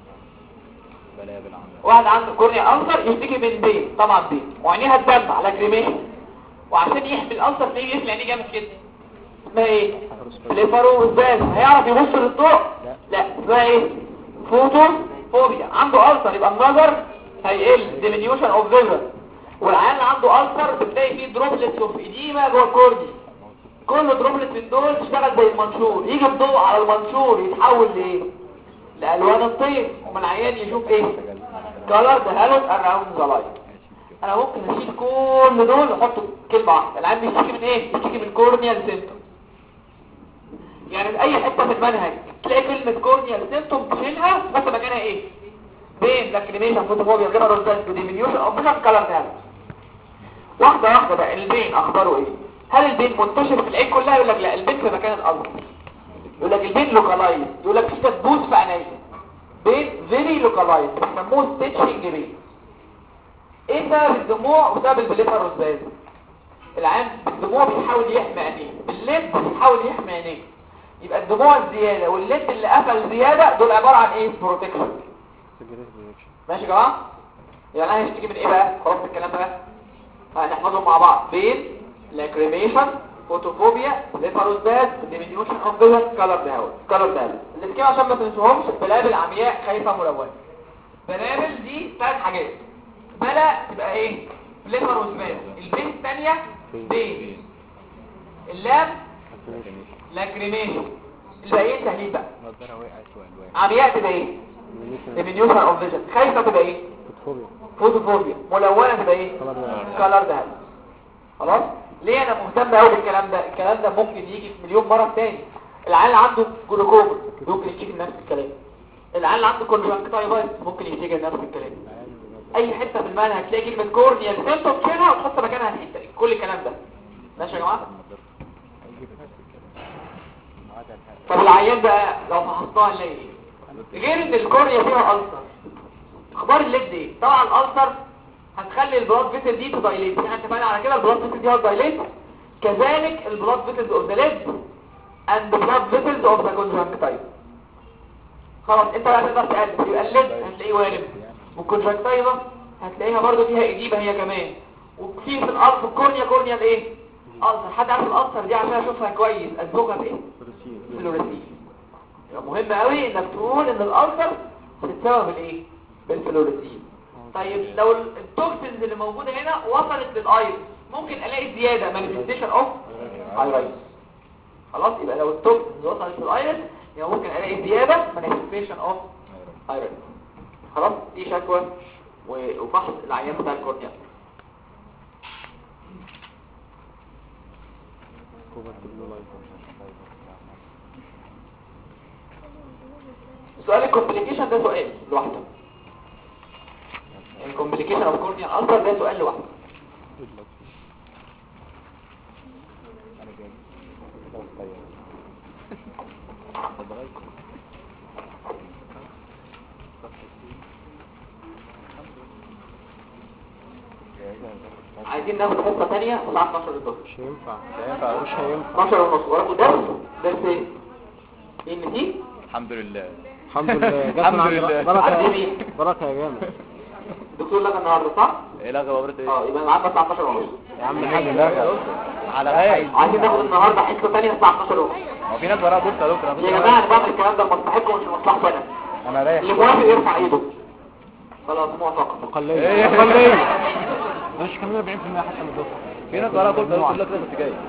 بلايا بالعمل واحد عنده كورنيا ألسر يشتكي من بين طبعا بين وعينيها الدم على كريميشن وعشان يحمي الألسر تلاقيه يقفل عينيه جامد كده اسمها ايه بليفاروزاز هيعرف يبص للضوء لا. لا اسمها ايه فوتو فوبيا عنده ألسر يبقى النظر هيقل ديمينيوشن اوف فيجن والعيان اللي عنده ألسر بتلاقي فيه دروبلتس اوف ايديما جوه الكورنيا كل دروبلت من دول تشتغل زي المنشور يجي الضوء على المنشور يتحول لايه لالوان الطيف ومن العيان يشوف ايه color the halos around the light انا ممكن اشيل كل دول واحط كلمه واحده العيان بيشتكي من ايه بيشتكي من كورنيال سيمتوم يعني في اي حته في المنهج تلاقي كلمه كورنيال سيمتوم تشيلها بس مكانها ايه بين لاكريميشن فوتوفوبيا غير روزات ديمينيوشن او فيجن كلر ده واحده واحده بقى البين اخباره ايه هل البين منتشر في العين كلها يقول لك لا البين في مكان الارض يقول لك البين لوكالايز يقول لك في تدبوس في عينيا بين فيري لوكالايز بيسموه ستيتشنج بين ايه سبب الدموع وسبب البليفاروزاز العام بالدموع بيحاول يحمي عينيه بالليد بيحاول يحمي عينيه يبقى الدموع الزياده والليد اللي قفل زياده دول عباره عن ايه بروتكشن ماشي يا جماعه يعني انا هشتكي من ايه بقى خلاص الكلام ده هنحفظهم مع بعض بين لاكريميشن فوتوفوبيا ليفاروزاز ديمينيوشن اوف فيجن كلر داون كلر داون الاسكيم عشان ما تنسوهمش بلابل عمياء خايفه ملونه بلابل دي ثلاث حاجات بلا تبقى ايه ليفاروزاز البين الثانيه بين اللام لاكريميشن الباقيين سهلين بقى نضاره وقعت والوان عمياء تبقى ايه ديمينيوشن اوف فيجن خايفه تبقى ايه فوتوفوبيا ملونه تبقى ايه كلر ده خلاص ليه انا مهتم قوي بالكلام ده الكلام ده ممكن يجي في مليون مره تاني العيال اللي عنده جلوكوما ممكن يشتكي من نفس الكلام العيال اللي عنده كونجكتيفايتس ممكن يشتكي من نفس الكلام اي حته في المنهج هتلاقي كلمه كورنيال سيمتوم تشيلها وتحط مكانها الحته دي كل الكلام ده ماشي يا جماعه طب العيان بقى لو فحصناها نلاقي ايه غير ان الكورنيا فيها ألسر اخبار الليد ايه طبعا الألسر هتخلي البلاد فيسل دي تدايليت احنا اتفقنا على كده البلاد فيسل دي هتدايليت كذلك البلاد فيسلز اوف ذا ليد اند بلاد فيسلز اوف ذا كونجكتيف خلاص انت بقى تقدر تقلب يبقى الليد هتلاقيه وارم والكونجكتيف هتلاقيها برضو فيها ايديبه هي كمان وفي في الارض الكورنيا كورنيا الايه ألسر حد عارف الألسر دي عشان اشوفها كويس اسبقها بايه فلوريسين يبقى مهم قوي انك تقول ان الألسر بتتسبب بالايه بالفلوريسين طيب لو التوكسينز اللي موجوده هنا وصلت للايرس ممكن الاقي زياده مانيفستيشن اوف ايرس خلاص يبقى لو التوكسينز وصلت للايرس يبقى ممكن الاقي زياده مانيفستيشن اوف ايرس خلاص دي شكوى و- وفحص العيان بتاع الكورنيا سؤال الكومبليكيشن ده سؤال لوحده الكومبليكيشن اوف كورنيا الالسر ده سؤال لوحده انا جاي خلاص طيب طب لغاية عايزين ناخد حصه ثانيه الساعه 12 الظهر مش هينفع مش هينفع مش هينفع 12 ونص وراكم درس درس ايه ان دي الحمد لله الحمد لله جت الحمد من عند لله. عند بركه مين؟ بركه يا جامد الدكتور لغى النهارده صح ايه لغة بابرة اه ايه يبقى معانا الساعه 12 ونص يا عم الحمد حاجه لله على غاية عايزين ناخد النهارده حصه ثانيه الساعه 12 ونص هو في ناس وراها بورصة يا دكتور أنا يا كنت جماعه انا بعمل الكلام ده لمصلحتكم مش لمصلحتي انا انا رايح اللي موافق يرفع ايده خلاص موافقه اقليه إيه؟ اقليه مش كمان 40% حتى من الدفعه في ناس وراها بورصة تقول لك كده كنت جاي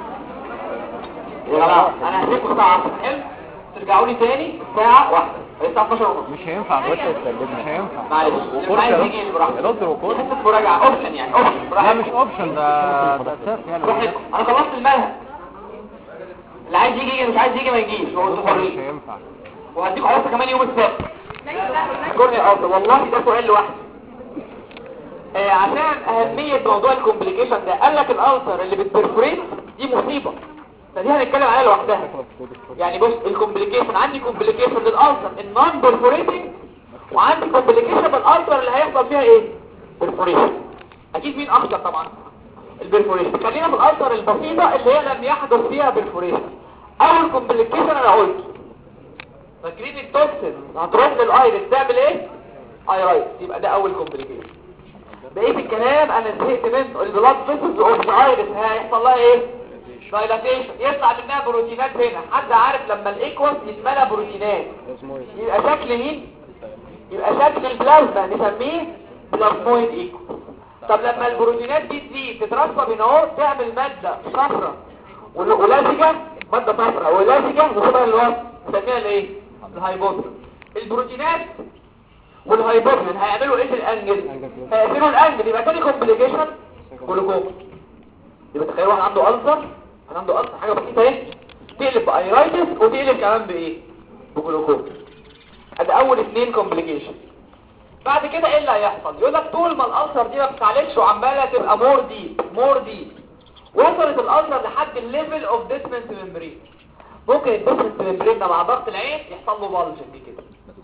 يا جماعه انا هسيبكم الساعه 10 حلو ترجعوا لي تاني الساعه 1 الساعه 12 ونص مش هينفع باشا باشا يسلمنا. مش هينفع معلش اللي عايز يجي يا براحته دكتور وكورس حته مراجعه اوبشن يعني اوبشن لا مش براحتكم اوبشن ده ده اساس يعني براحتكم انا خلصت المنهج اللي عايز يجي يجي مش عايز يجي ما يجيش هو انتوا مش حرين هينفع وهديكم حصه كمان يوم السبت كورني الارض والله ده سؤال لوحده آه عشان اهميه موضوع الكومبليكيشن ده قال لك الالسر اللي بتبرفوريت دي مصيبه فدي هنتكلم عليها لوحدها يعني بص الكومبليكيشن عندي كومبليكيشن للالسر النون بيرفوريتنج وعندي كومبليكيشن بالالسر اللي هيحصل فيها ايه بيرفوريشن اكيد مين اخطر طبعا البرفوريشن خلينا في الالسر البسيطه اللي هي لم يحدث فيها بيرفوريشن اول كومبليكيشن انا قلت فاكرين التوكسين هتروح للايرس تعمل ايه ايرايت يبقى ده اول كومبليكيشن بقيه الكلام انا زهقت منه البلاد فيسلز اوف ذا ايرس هيحصل لها ايه دايلاتيشن يطلع منها بروتينات هنا حد عارف لما الايكوس يتملى بروتينات اسمه ايه يبقى شكل مين يبقى شكل البلازما نسميه بلازمويد ايكوس طب لما البروتينات دي تزيد تترسب هنا اهو تعمل ماده صفراء ول- ولزجه ماده صفراء ولزجه وشبه الوسط نسميها الايه الهايبوتروم البروتينات والهايبوتروم هيعملوا ايه في الانجل هيقفلوا الانجل يبقى تاني كومبليكيشن جلوكوز يبقى تخيل واحد عنده ألسر واحد عنده ألسر حاجة بسيطة ايه تقلب بأيرايتس وتقلب كمان بإيه بجلوكوز ادي أول اثنين كومبليكيشن بعد كده ايه اللي هيحصل يقول لك طول ما الألسر دي ما بتتعالجش وعمالة تبقى مور ديب مور ديب وصلت الألسر لحد الليفل اوف ديسمنت ممبرين ممكن الديسمنت ممبرين ده مع ضغط العين يحصل له بلجنج كده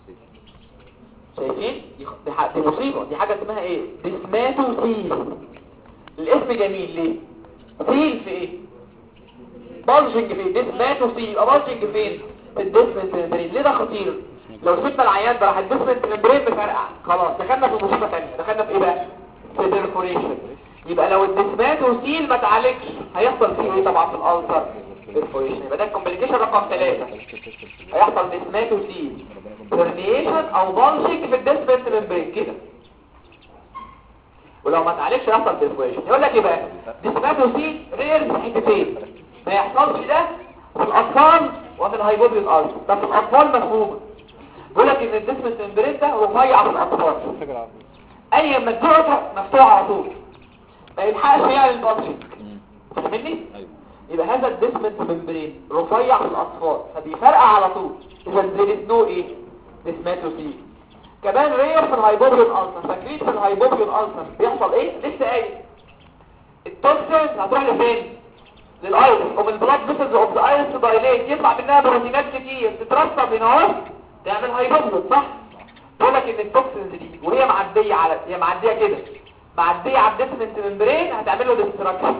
شايفين دي, خ- دي, ح- دي مصيبة دي حاجة اسمها ايه ديسماتوسيل الاسم جميل ليه سيل في ايه بلجنج فين ديسماتوسيل يبقى بلجنج فين في الديسمنت ممبرين ليه ده خطير لو سيبنا العيان ده راح الديسمنت ممبرين مفرقع خلاص دخلنا في مصيبة تانية دخلنا في ايه بقى في بيرفوريشن يبقى لو الديسماتوسيل ما اتعالجش هيحصل فيه ايه طبعا في الالسر بيرفوريشن يبقى ده الكومبليكيشن رقم ثلاثة هيحصل ديسماتوسيل هرنيشن او بلجنج في الديسمنت ممبرين كده ولو ما اتعالجش يحصل بيرفوريشن يقول لك ايه بقى ديسماتوسيل رير في حتتين ما يحصلش ده في الاطفال وفي الهايبوبيون ارض ده في الاطفال مفهومه بيقول لك ان الديسمنت ممبرين ده رفيع في الاطفال فاكر عارف اي لما تدوره مفتوح على طول ما يلحقش يعمل بلجنج فاهمني ايوه يبقى هذا الديسمنت ممبرين رفيع في الاطفال فبيفرقع على طول اذا there is no ايه ديسماتوسيل كمان رير في الهايبوبيون ألسر فاكرين في الهايبوبيون ألسر بيحصل ايه لسه قايل التوكسين هتروح لفين للايرس ومن البلاد فيسلز اوف ذا ايرس دايليت يطلع منها بروتينات كتير تترسب هنا اهو تعمل هايبوبلس صح بقول لك ان التوكسينز دي وهي معديه على هي معديه كده معديه على الديسمنت ممبرين هتعمل له ديستراكشن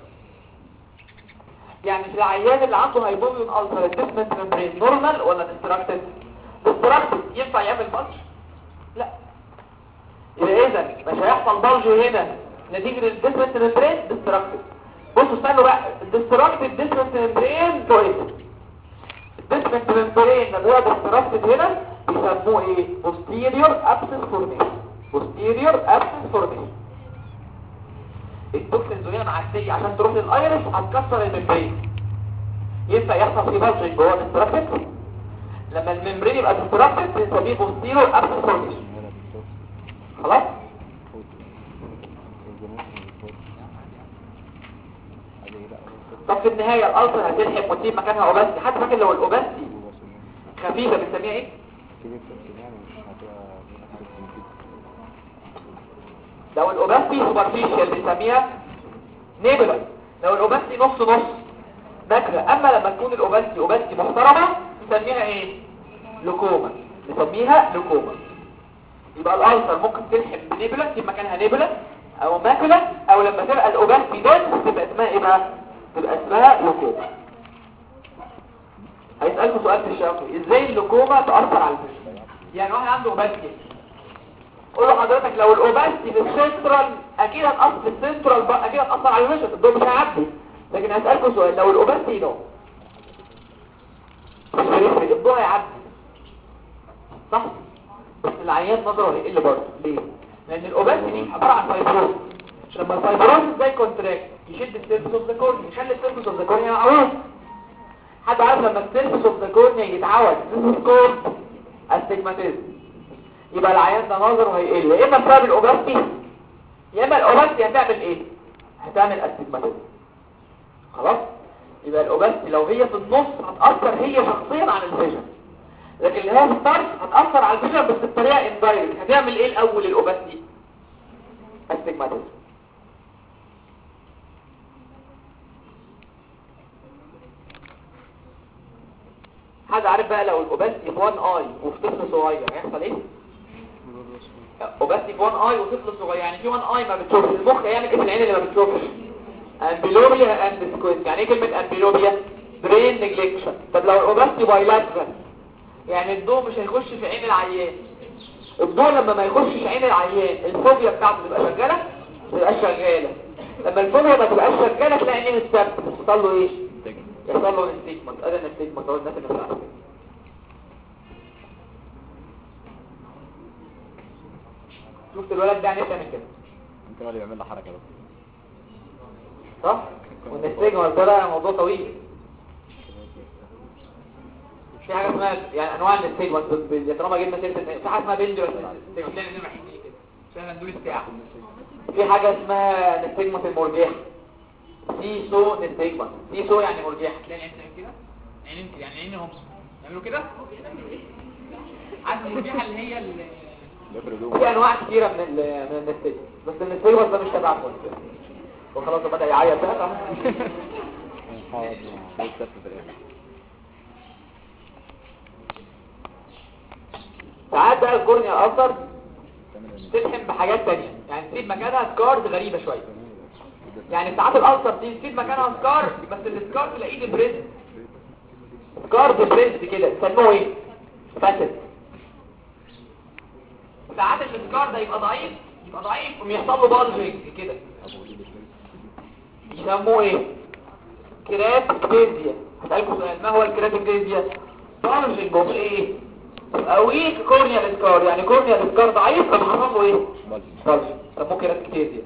يعني في العيان اللي عنده هايبوبلس الالسر الديسمنت ممبرين نورمال ولا ديستراكتد ديستراكتد ينفع يعمل بلج لا يبقى اذا مش هيحصل بلج هنا نتيجه الديسمنت ممبرين ديستراكتد بصوا استنوا بقى الديستراكتد ديسمنت ممبرين كويس الديسمنت ممبرين اللي هو ديستراكتد هنا بيسموه ايه posterior abscess formation posterior abscess formation التوكسينز وهي معديه عشان تروح للايرس هتكسر الممبرين ينفع يحصل فيه بلجنج جوه الديستراكتد لما الممبرين يبقى ديستراكتد بنسميه posterior abscess formation خلاص طب في النهاية الألسر هتلحق وتسيب مكانها أوباستي حتى فاكر لو الأوباستي خفيفة بنسميها ايه؟ لو الأوباستي سوبرفيشال بنسميها نيبلا لو الأوباستي نص نص ماكلة أما لما تكون الأوباستي أوباستي محترمة نسميها ايه؟ لوكوما نسميها لوكوما يبقى الألسر ممكن تلحق بنيبلا تسيب مكانها نيبلا أو ماكلة أو لما تبقى الأوباستي ده تبقى اسمها ايه بقى؟ تبقى اسمها لوكوما هيسألكوا سؤال في الشافعي ازاي اللوكوما تأثر على الفيجن يعني واحد عنده اوباستي قول له حضرتك لو الاوباستي في السنترال اكيد هتأثر في السنترال بقى اكيد هتأثر على الفيجن الضوء مش هيعدي لكن هسألكوا سؤال لو الاوباستي نو مش هيفرق الضوء هيعدي صح بس العيان نظره هيقل برضه ليه لان الاوباستي دي عباره عن فايبروز لما الفايبروز ازاي كونتراكت يشد السيرفس اوف ذا كورنيا يخلي السيرفس اوف ذا كورنيا معوج حد عارف لما السيرفس اوف ذا كورنيا يتعوج this is called astigmatism يبقى العيان ده نظره هيقل يا اما بسبب الاوباستي يا اما الاوباستي هتعمل ايه هتعمل استجماتيزم خلاص يبقى الاوباستي لو هي في النص هتاثر هي شخصيا على الفيجن لكن اللي هي في الطرف هتاثر على الفيجن بس بطريقه اندايركت هتعمل ايه الاول الاوباستي استجماتيزم حد عارف بقى لو الاوباستي في 1 اي وفي طفل صغير هيحصل ايه اوباستي في 1 اي وطفل صغير يعني في 1 اي ما بتشوفش المخ هيعمل ايه في العين اللي ما بتشوفش امبلوبيا اند سكوينت يعني ايه كلمه امبلوبيا برين نيجليكشن طب لو الاوباستي بايلاترال يعني الضوء مش هيخش في عين العيان الضوء لما ما يخشش في عين العيان الفوبيا بتاعته تبقى شغاله ما تبقاش شغاله لما الفوبيا ما تبقاش شغاله تلاقي عينيه الثابت يحصل له ايه يحصل له نستيجمنت ادي نستيجمنت هو الناس اللي بتعرف شفت الولد ده يعني بيعمل كده ممكن اللي يعمل له حركه بس صح والنستيجمنت ده موضوع طويل في حاجه اسمها يعني انواع النستيجمنت طالما جبنا سيره في حاجه اسمها بيلد في حاجه اسمها نستيجمنت المرجحه سي سو نستيجمنت سي سو يعني مرجحه تلاقي العين تعمل كده عينين كده يعني عينين هم يعملوا كده عارف المرجحه اللي هي ال- بيفرق في انواع كتيره من ال من النستيجمنت بس النستيجمنت ده مش تبعكم وخلاص بدا يعيط بقى بيتسف في الاخر ساعات بقى الكورنيا الاثر تلحم بحاجات تانية يعني تسيب مكانها سكارز غريبة شوية يعني ساعات الألسر دي تسيب مكانها سكار بس السكار تلاقيه ديبريسد سكار ديبريسد كده يسموه ايه؟ فاسد ساعات السكار ده يبقى ضعيف يبقى ضعيف ويحصل له بالجنج كده يسموه ايه؟ كراتكتيزيا هسألكم سؤال ما هو الكراتكتيزيا؟ بالجنج اوف ايه؟ يبقى ويك كورنيا سكار يعني كورنيا سكار ضعيف فبيحصل له ايه؟ بالجنج يسموه كراتكتيزيا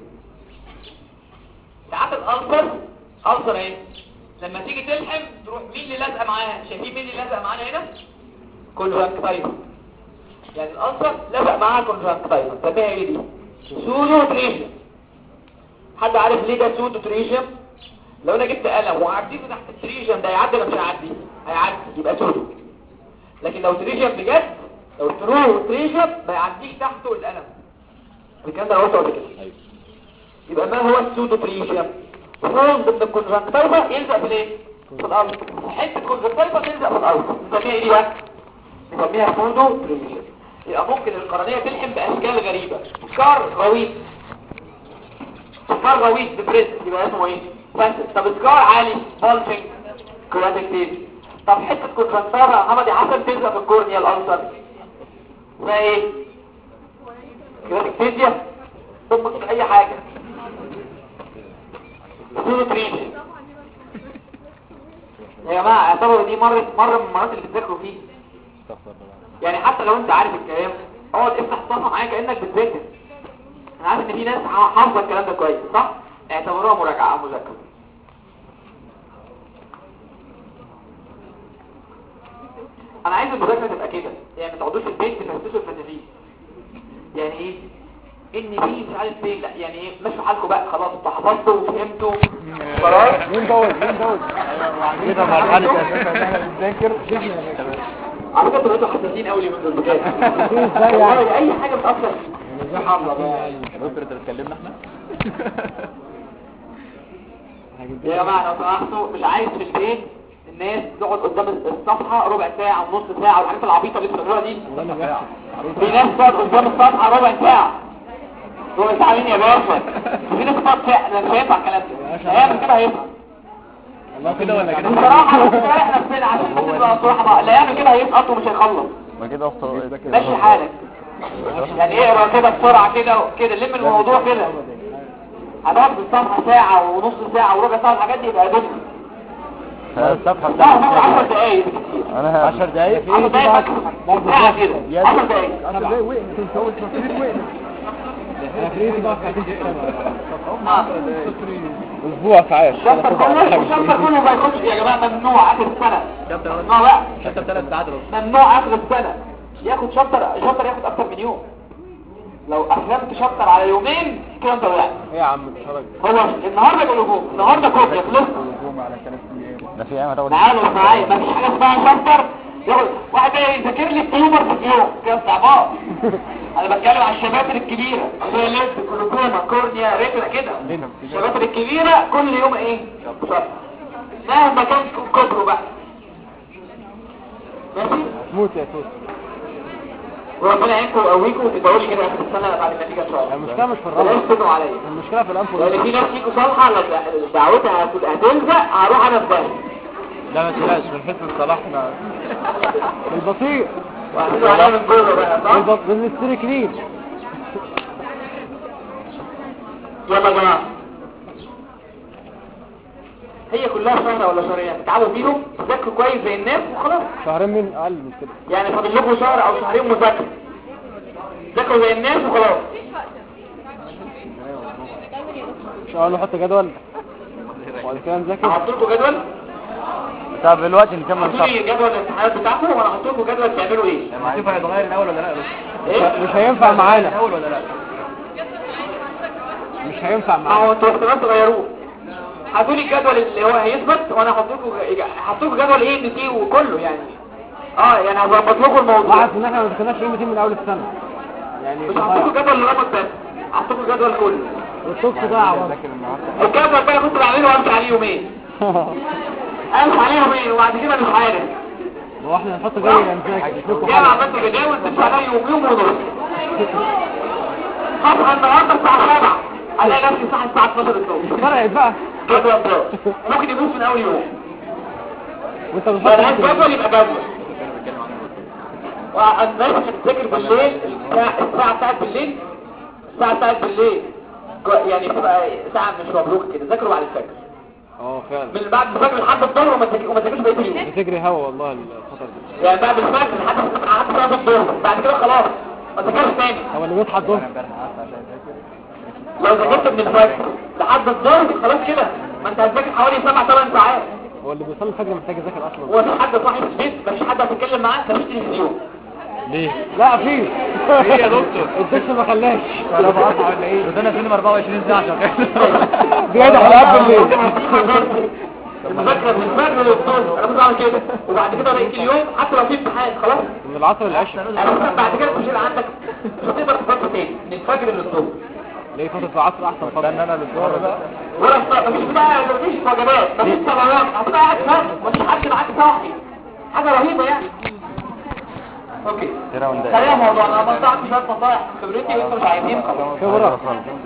ساعات الألسر ألسر ايه لما تيجي تلحم تروح مين اللي لازقه معاها شايفين مين اللي لازقه معانا هنا كونجكتيفا يعني الألسر لازق معاها كونجكتيفا سميها ايه دي سودو تريجيوم حد عارف ليه ده سودو تريجيوم لو انا جبت قلم وعديته تحت التريجيوم ده هيعدي ولا مش هيعدي هيعدي يبقى سودو لكن لو تريجيوم بجد لو ترو تريجيوم ما يعديش تحته القلم الكلام ده هو ولا كده ايوه يبقى ما هو السودو تريجيوم فول ضمن الكونجنكتيفا يلزق في الايه في الارض حته كونجنكتيفا تلزق في الارض نسميها ايه دي بقى نسميها فوندو تريميشن يبقى ممكن القرنيه تلحم باشكال غريبه سكار غويط سكار غويط ديبريس يبقى اسمه ايه فاسد طب سكار عالي بالفنج كراتيك تيز طب حته كونجنكتيفا حمدي حسن تلزق في الكورنيا الالسر اسمها ايه كراتيك تيزيا ثم اي حاجه سورة ريجن يا جماعة اعتبروا دي مرة مرة من المرات اللي بتذاكروا فيه يعني حتى لو انت عارف الكلام اقعد افتح الصفحة معايا كأنك بتذاكر انا عارف ان في ناس حافظة الكلام ده كويس صح؟ اعتبروها مراجعة او مذاكرة انا عايز المذاكرة تبقى كده يعني ما تقعدوش في البيت تفسسوا الفساتين يعني ايه ان دي مش عارف ايه لا يعني ايه مشوا حالكم بقى خلاص انتوا حفظتوا وفهمتوا خلاص مين دول مين دول كده مرحلة اساسا ان احنا بنذاكر على فكره انتوا حساسين قوي من دول بجد ازاي يعني والله اي حاجه بتاثر ازاي حافظة بقى دكتور انت بتكلمنا احنا يا جماعه لو سمحتوا مش عايز في البيت الناس تقعد قدام الصفحه ربع ساعه ونص ساعه والحاجات العبيطه اللي بتقراها دي في ناس تقعد قدام الصفحه ربع ساعه ربع ساعه مين يا باشا وفي ناس تقعد ساعه ده مش هينفع الكلام ده هيعمل كده هينفع الله كده ولا كده بصراحه لو نريح نفسنا عشان نبقى بصراحه بقى لا يعمل كده هيسقط ومش هيخلص ما كده اخطر ماشي حالك يعني اقرا كده بسرعه كده كده لم الموضوع كده هنقعد في الصفحه ساعه ونص ساعه وربع ساعه الحاجات دي يبقى دنيا الصفحة لا هو 10 دقايق بالكتير انا 10 دقايق 10 دقايق ماكسيموم ساعه كده 10 دقايق انا بقى وقت انت قلت مفيش وقت انا فريق بقى في اسبوع ساعات الشابتر كله الشابتر كله ما يخش يا جماعه ممنوع اخر السنه ممنوع بقى شابتر ثلاث ساعات ممنوع اخر السنه ياخد شابتر شابتر ياخد اكتر من يوم لو احلمت شابتر على يومين كده انت وقعت ايه يا عم اتفرج هو النهارده جلوكوم النهارده كوفي خلص على ثلاث ايام ده في ايام هتاخد تعالوا معايا مفيش حاجه اسمها شابتر ياخد واحد بقى يذاكر لي التيومر في اليوم كده استعباط انا بتكلم على الشباتر الكبيره زي ليد كلوكوما كورنيا ريتنا كده الشباتر الكبيره كل يوم ايه شابتر مهما كان كبره بقى ماشي موت يا توت وربنا يعينكم ويقويكم وتدعوا لي كده اخر السنه بعد النتيجه ان شاء الله المشكلة مش في بلاش الرمل تدعوا عليا المشكلة في الانف لان في ناس فيكم صالحه لو دعوتها هت- هتلزق هروح انا في بالي لا ما تقلقش من حسن صلاحنا البطيء وهتدعوا عليا من جوه بقى صح؟ البط... بالستريكلين يلا يا جماعه هي كلها شهر ولا شهرين تتعبوا فيهم تذاكروا كويس زي الناس وخلاص شهرين من اقل من كده يعني فاضل لكم شهر او شهرين مذاكره ذاكروا زي الناس وخلاص ان شاء الله نحط جدول وبعد كده نذاكر هحط لكم جدول طب دلوقتي نكمل حطوا لي جدول الامتحانات بتاعكم وانا هحط لكم جدول تعملوا ايه الصفر هيتغير الاول ولا لا ايه مش هينفع معانا الاول ولا لا مش هينفع ما معانا هو انتوا احتمال تغيروه هاتوا لي الجدول اللي هو هيثبت وانا هحط لكم هحط لكم جدول ايه ان تي وكله يعني اه يعني هظبط لكم الموضوع لاحظ ان احنا ما دخلناش قيمتين من اول السنه يعني مش هحط لكم جدول لرمض بس هحط لكم الجدول كله الصبح ضاع والله. الجدول ده كنت بعمله وامشي عليه يومين امشي عليه يومين وبعد كده مش عارف هو احنا نحط جاي نذاكر مش لكم جاي حاجه عملت جداول تمشي عليا يوم يوم ونص صفحه النهارده الساعه 7 الاقي نفسي الساعه الساعه 12 الصبح فرقت بقى جدول ده ممكن يبوظ من اول يوم وانت بتحط ملهاش جدول يبقى جدول والناس عشان تذاكر بالليل الساعة الساعة بتاعت بالليل الساعة بتاعت بالليل جو- يعني بتبقى ساعة مش مبروك كده ذاكروا بعد الفجر اه فعلا من بعد الفجر لحد الظهر وما تذاكر- وما تذاكرش بقية اليوم بتجري هوا والله الفتره دي يعني بعد الفجر لحد لحد صلاة الظهر بعد كده خلاص ما تذاكرش تاني هو اللي بيصحى الظهر لو ذاكرت من الفجر لحد الظهر خلاص كده ما انت هتذاكر حوالي سبع ثمان ساعات هو اللي بيصلي الفجر محتاج يذاكر اصلا وفي حد صاحي في البيت مفيش حد هتتكلم معاه مفيش تلفزيون ليه لا في ايه يا دكتور؟ الدكتور ما خلاش ولا بقطع ولا ايه ده انا فيلم 24 ساعه شغال بيقعد حلقات بالليل المذاكرة من الفجر للظهر انا كنت بعمل كده وبعد كده بقيت اليوم حتى لو في امتحان خلاص من العصر للعشاء انا مثلا بعد كده مش هيبقى عندك مش هتقدر تفكر تاني من الفجر للظهر ليه فترة العصر احسن فترة استنى انا الدور بقى ولا اشتغل مفيش بقى مفيش وجبات مفيش صلوات هتبقى قاعد فاهم مفيش حد معاك صاحي حاجة رهيبة يعني اوكي ترى ونداء خلينا موضوع انا بنصحك شوية نصايح خبرتي وانتوا مش عايزين خلاص خبرة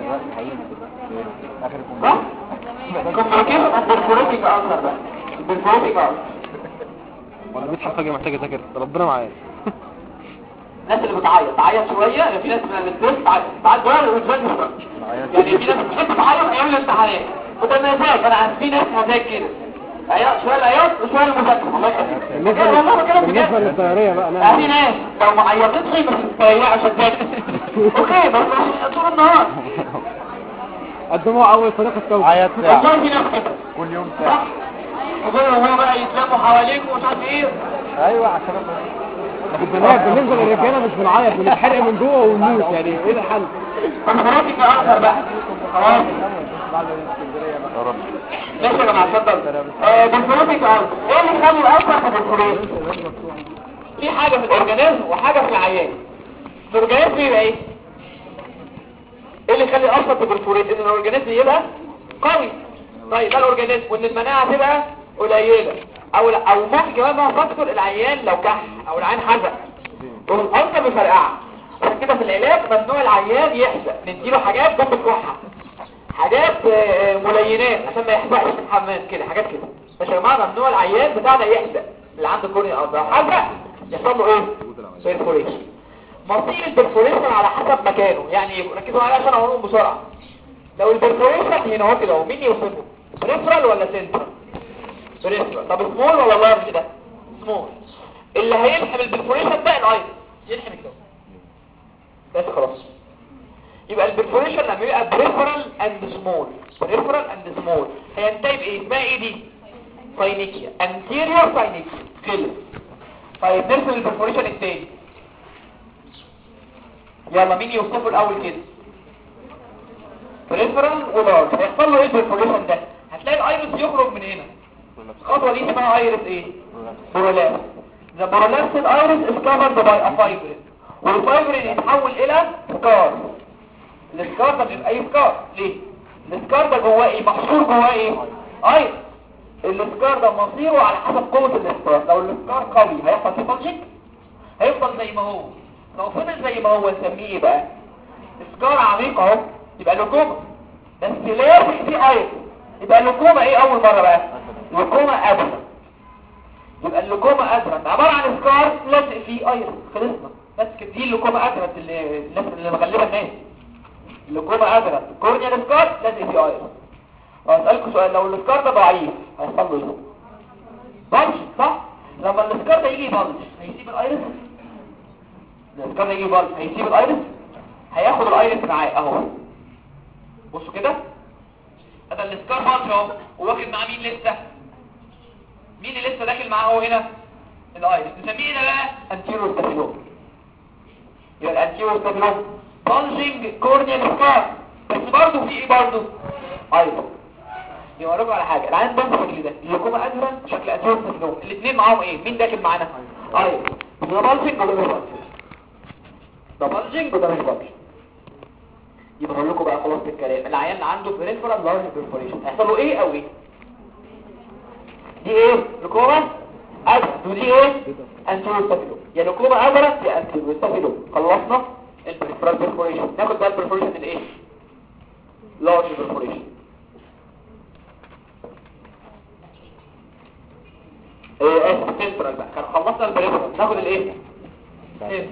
صح؟ كوميونيكيشن بالفوريتنج اكتر بقى بالفوريتنج اكتر وانا بيصحى فجأة محتاج اذاكر ربنا معايا الناس اللي بتعيط تعيط شوية يعني في ناس من الاسترس تعيط تعيط شوية والإنسان مش يعني في ناس بتحب تعيط أيام الامتحانات وده مزاج أنا عارف في ناس مزاج كده عياط شوية العياط وشوية المذاكرة الله يخليك بالنسبة يعني والله بكلم بالنسبة بجد للطيارية بقى يعني في انا ناس لو ما عيطتش مش مستريحة عشان تذاكر اوكي بس مش طول النهار الدموع اول طريق التوبة عيط والله ساعة في ناس كده كل يوم صح ساعة وغير هو بقى يتلموا حواليك ومش عارف ايه ايوه عشان البنات بالنسبة للرجالة مش بنعيط بنتحرق من جوه ونموت يعني ايه الحل؟ كوميونيكيشن اكتر بقى خلاص يا رب ماشي يا جماعه اتفضل آه بالفلوبيك ارض ايه اللي يخلي الاكثر في الفلوبيك في حاجه في الاورجانيزم وحاجه في العيان في الاورجانيزم يبقى ايه ايه اللي يخلي الاكثر في الفلوبيك ان الاورجانيزم يبقى قوي طيب ده الاورجانيزم وان المناعه تبقى قليله او او ممكن كمان بقى فاكتور العيان لو كح او العيان حزق والألسر بفرقعه عشان كده في العلاج ممنوع العيان يحزق نديله حاجات جنب الكحه حاجات آه، ملينات عشان ما يحزقش في الحمام كده حاجات كده مش يا جماعه ممنوع العيان بتاعنا يحزق اللي عنده كورنيا او ده حزق يحصل له ايه بيرفوريشن مصير البرفوريشن على حسب مكانه يعني إيه؟ ركزوا معايا عشان اقولهم بسرعه لو البرفوريشن هنا اهو كده اهو مين يوصفه بريفرال ولا سنترال بريفرال طب سمول ولا لارج ده سمول اللي هيلحم البرفوريشن ده الايرس يلحم كده بس خلاص يبقى البرفوريشن لما يبقى بريفرال اند سمول بريفرال اند سمول هينتهي بايه اسمها ايه دي ساينيكيا انتيريور ساينيكيا خلف طيب نرسم البرفوريشن التاني يلا مين يوصفه الاول كده بريفرال ولارج هيحصل له ايه البرفوريشن ده هتلاقي الايرس يخرج من هنا الخطوه دي اسمها ايرس ايه برولاس The prolapsed iris is covered by a fibrin والفايبرين يتحول الى سكار السكار ده بيبقى اي سكار ليه السكار ده جواه ايه محصور جواه ايه ايرس السكار ده مصيره على حسب قوة السكار لو السكار قوي هيحصل فيه بلجك هيفضل زي ما هو لو فضل زي ما هو نسميه ايه بقى سكار عميق اهو يبقى لوكوما بس لازم فيه ايرس يبقى اللوكوما ايه اول مرة بقى لوكوما ابدا يبقى اللوكوما ادرنت عبارة عن سكار لازق فيه ايرس خلصنا بس كده دي اللوكوما ادرنت اللي الناس اللي مغلبة الناس اللوكوما ادرنت كورنيا سكار لازق فيه ايرس واسألكم سؤال لو السكار ده ضعيف هيحصل له ايه بلج صح لما السكار ده يجي بلج هيسيب الايرس السكار ده يجي بلج هيسيب الايرس هياخد الايرس معاه اهو بصوا كده هذا السكار بلج اهو واخد معاه مين لسه مين اللي لسه داخل معاه هو هنا الايرس نسميه ايه ده بقى انتيرو ستافيلوم يبقى الانتيرو ستافيلوم بلجنج كورنيال سكار بس برضه في ايه برضه ايرس يبقى اقول لكم على حاجه العين ده بالشكل ده الليكوما ازرق شكل انتيرو ستافيلوم الاثنين معاهم ايه مين داخل معانا ايرس ده بلجنج وده مش بلجنج ده بلجنج وده مش بلجنج يبقى اقول لكم بقى خلاص الكلام العيان اللي عنده بريفرال لارج برفوريشن هيحصل له ايه او ايه دي ايه لكوما ادرت ودي ايه انتيروستافيلو يا لكوما ادرت يا انتيروستافيلو خلصنا البريفرال برفوريشن ناخد بقى البرفوريشن الايه لارج برفوريشن ايه اسف سنترال بقى كان خلصنا البريفرال ناخد الايه سنترال.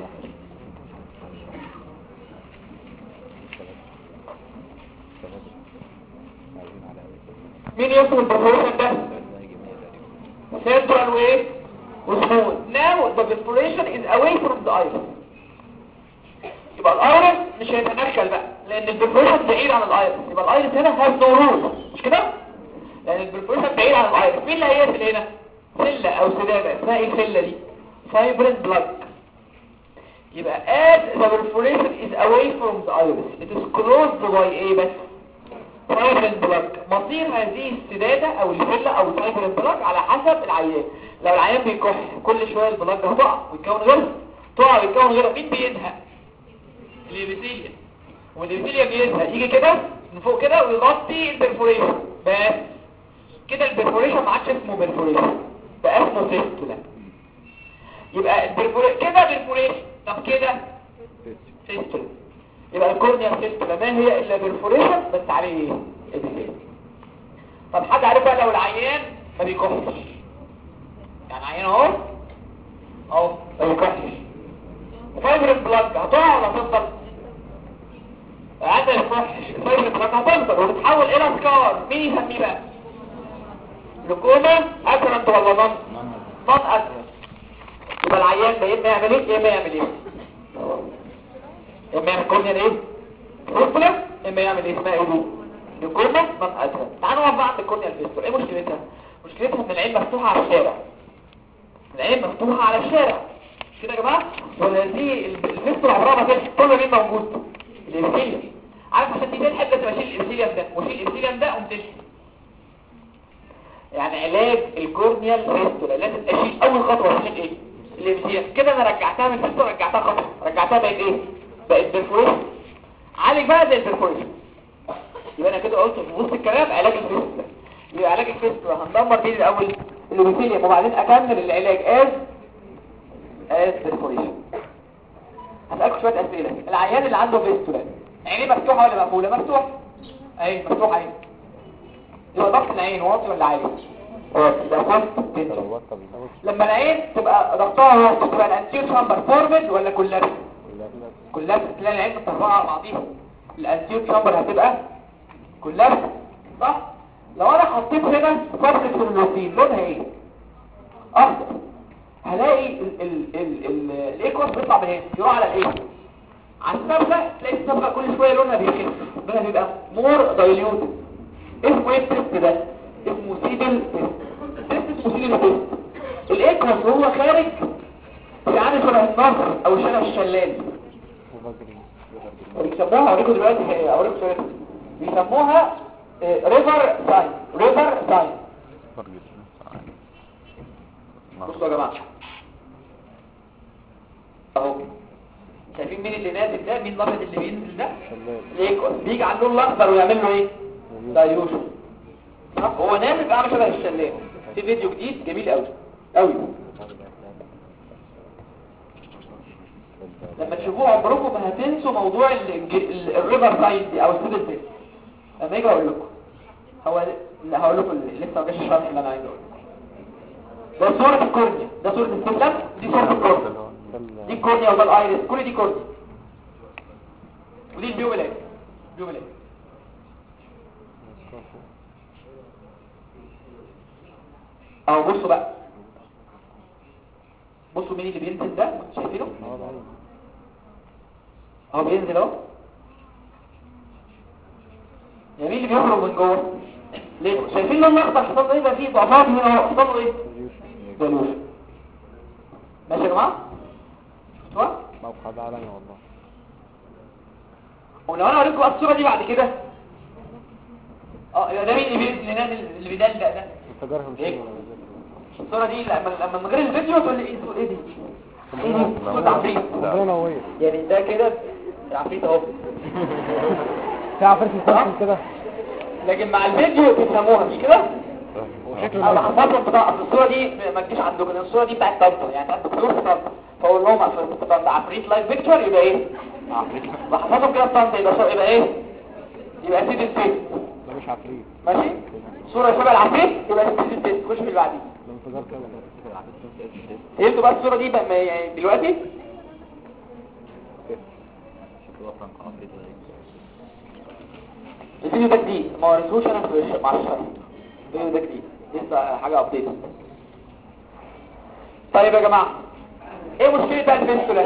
مين يوصل البرفوريشن ده central way وسمول now the perforation is away from the iris يبقى الايرس مش هيتنكل بقى لان البرفوريشن بعيد عن الايرس يبقى الايرس هنا has no rule مش كده لان البرفوريشن بعيد عن الايرس مين اللي هيقفل هنا سلة او سدادة اسمها ايه السلة دي فايبرين بلاك يبقى as the perforation is away from the iris it is closed by ايه بس فايبرين بلاك مصير هذه السدادة او الفلة او الفايبرين بلاك على حسب العيان لو العيان بيكح كل شوية البلاك ده هتقع ويتكون غيرها تقع ويتكون غيرها مين بينهى الابيثيليا والابيثيليوم يزهق يجي كده من فوق كده ويغطي البرفوريشن بس كده البرفوريشن ما عادش اسمه برفوريشن بقى اسمه فيستولا يبقى البرفوريشن كده برفوريشن طب كده فيستولا يبقى الكورنيا فيستولا ما هي الا برفوريشن بس عليه ايه ابيثيليوم طب حد عارف بقى لو العيان ما بيكحش يعني عيان اهو اهو ما بيكحش فايبر البلاك هتقع ولا هتفضل عدد الفحش الفايبر البلاك هتفضل وتتحول الى سكار مين يسميه بقى لكوما اكرنت ولا نون نون اكرنت يبقى العيان ده يا اما يعمل ايه يا اما يعمل ايه يا اما يعمل كورنيا ايه فيستولا يا اما يعمل ايه اسمها ايه دي لكوما نون اكرنت تعالوا نقف بقى عند الكورنيا الفيستولا ايه مشكلتها مشكلتها ان العين مفتوحه على الشارع العين مفتوحه على الشارع كده يا جماعه وهذه الفيستولا عمرها ما كانت كل مين موجود الابيثيليوم عارف عشان دي تلحق لازم اشيل الابيثيليوم ده واشيل الابيثيليوم ده قمت يعني علاج الكورنيال فيستولا لازم اشيل اول خطوه اشيل ايه الابيثيليوم كده انا رجعتها من الفيستولا رجعتها خطوه رجعتها بقت ايه بقت برفوريشن عالج بقى زي البرفوريشن يبقى انا كده قلت في وسط الكلام علاج الفيستولا يبقى علاج الفيستولا هندمر مين الاول الابيثيليوم وبعدين اكمل العلاج از از برفوريشن هسألكوا شوية أسئلة العيان اللي عنده فيستولا عينيه مفتوحة ولا مقفولة مفتوحة اهي مفتوحة اهي يبقى ضغط العين واطي ولا عالي واطي يبقى فاست تنشن لما العين تبقى ضغطها واطي تبقى الانتير شامبر فورمد ولا كولابس كولابس تلاقي العين متطبقة على بعضيها الانتير شامبر هتبقى كولابس صح لو انا حطيت هنا فترة الروتين لونها ايه اخضر هلاقي ال ال ال ال الايكوس بيطلع من هنا يروح على الايه على الصبغه تلاقي الصبغه كل شويه لونها بيخف لونها بيبقى مور دايليوتد اسمه ايه التست ده اسمه سيدل تيست تيست اسمه سيدل تيست الايكوس وهو خارج يعني شبه النصر او شبه الشلال بيسموها اوريكم دلوقتي اوريكم صورتها بيسموها ريفر ساين ريفر ساين بصوا يا جماعه اهو شايفين مين اللي نازل ده مين الابيض اللي بينزل ده الايكوس بيجي على اللون الاخضر ويعمل له ايه دايوشن صح هو نازل بقى عامل شبه الشلال في فيديو جديد جميل قوي قوي لما تشوفوه عمركم ما هتنسوا موضوع الريفر ساين دي او السيدل تيست لما اجي اقول لكم هو لا هقول لكم لسه ما جاش الشرح اللي انا عايز اقوله ده صورة الكورنيا ده صورة السلم دي صورة الكورنيا دي الكورنيا وده الايرس كل دي كورنيا ودي البيوبلات بيوبلات اهو بصوا بقى بصوا مين اللي بينزل ده انتوا شايفينه اهو بينزل اهو يا مين اللي بيخرج من جوه ليه شايفين اللون الاخضر حصل له ايه ده فيه ضعفات هنا اهو حصل له ايه دلوش ماشي يا جماعه شفتوها موقع عالمي والله ولو انا اوريكم بقى الصوره دي بعد كده اه يبقى ده مين اللي بي- اللي نازل اللي بيدلق ده انفجارها مش إيه؟ ولا الصوره دي لما لما من غير الفيديو تقول لي ايه الصورة- ايه دي ايه دي صوره عفريت ربنا نوير يعني ده كده عفريت اهو في عفريت السلسل كده لكن مع الفيديو تفهموها مش كده وشكله انا حفظهم بتاع أصل الصوره دي ما تجيش عندكم لأن الصوره دي بتاعت طنطا يعني بتاعت دكتور في طنطا فاقول لهم اصل في طنطا عفريت لايف بيكتشر يبقى ايه بحفظهم كده في طنطا يبقى صو- يبقى ايه يبقى سيد التيست ده مش عفريت ماشي صوره شبه العفريت يبقى سيد التيست خش في اللي بعديه ده انفجار كده فهمتوا بقى الصوره دي بقى يعني دلوقتي الفيديو ده جديد ما وريتهوش انا في الش- مع الشرح الفيديو ده جديد لسه حاجه ابديت طيب يا جماعه ايه مشكله بقى الفيستولا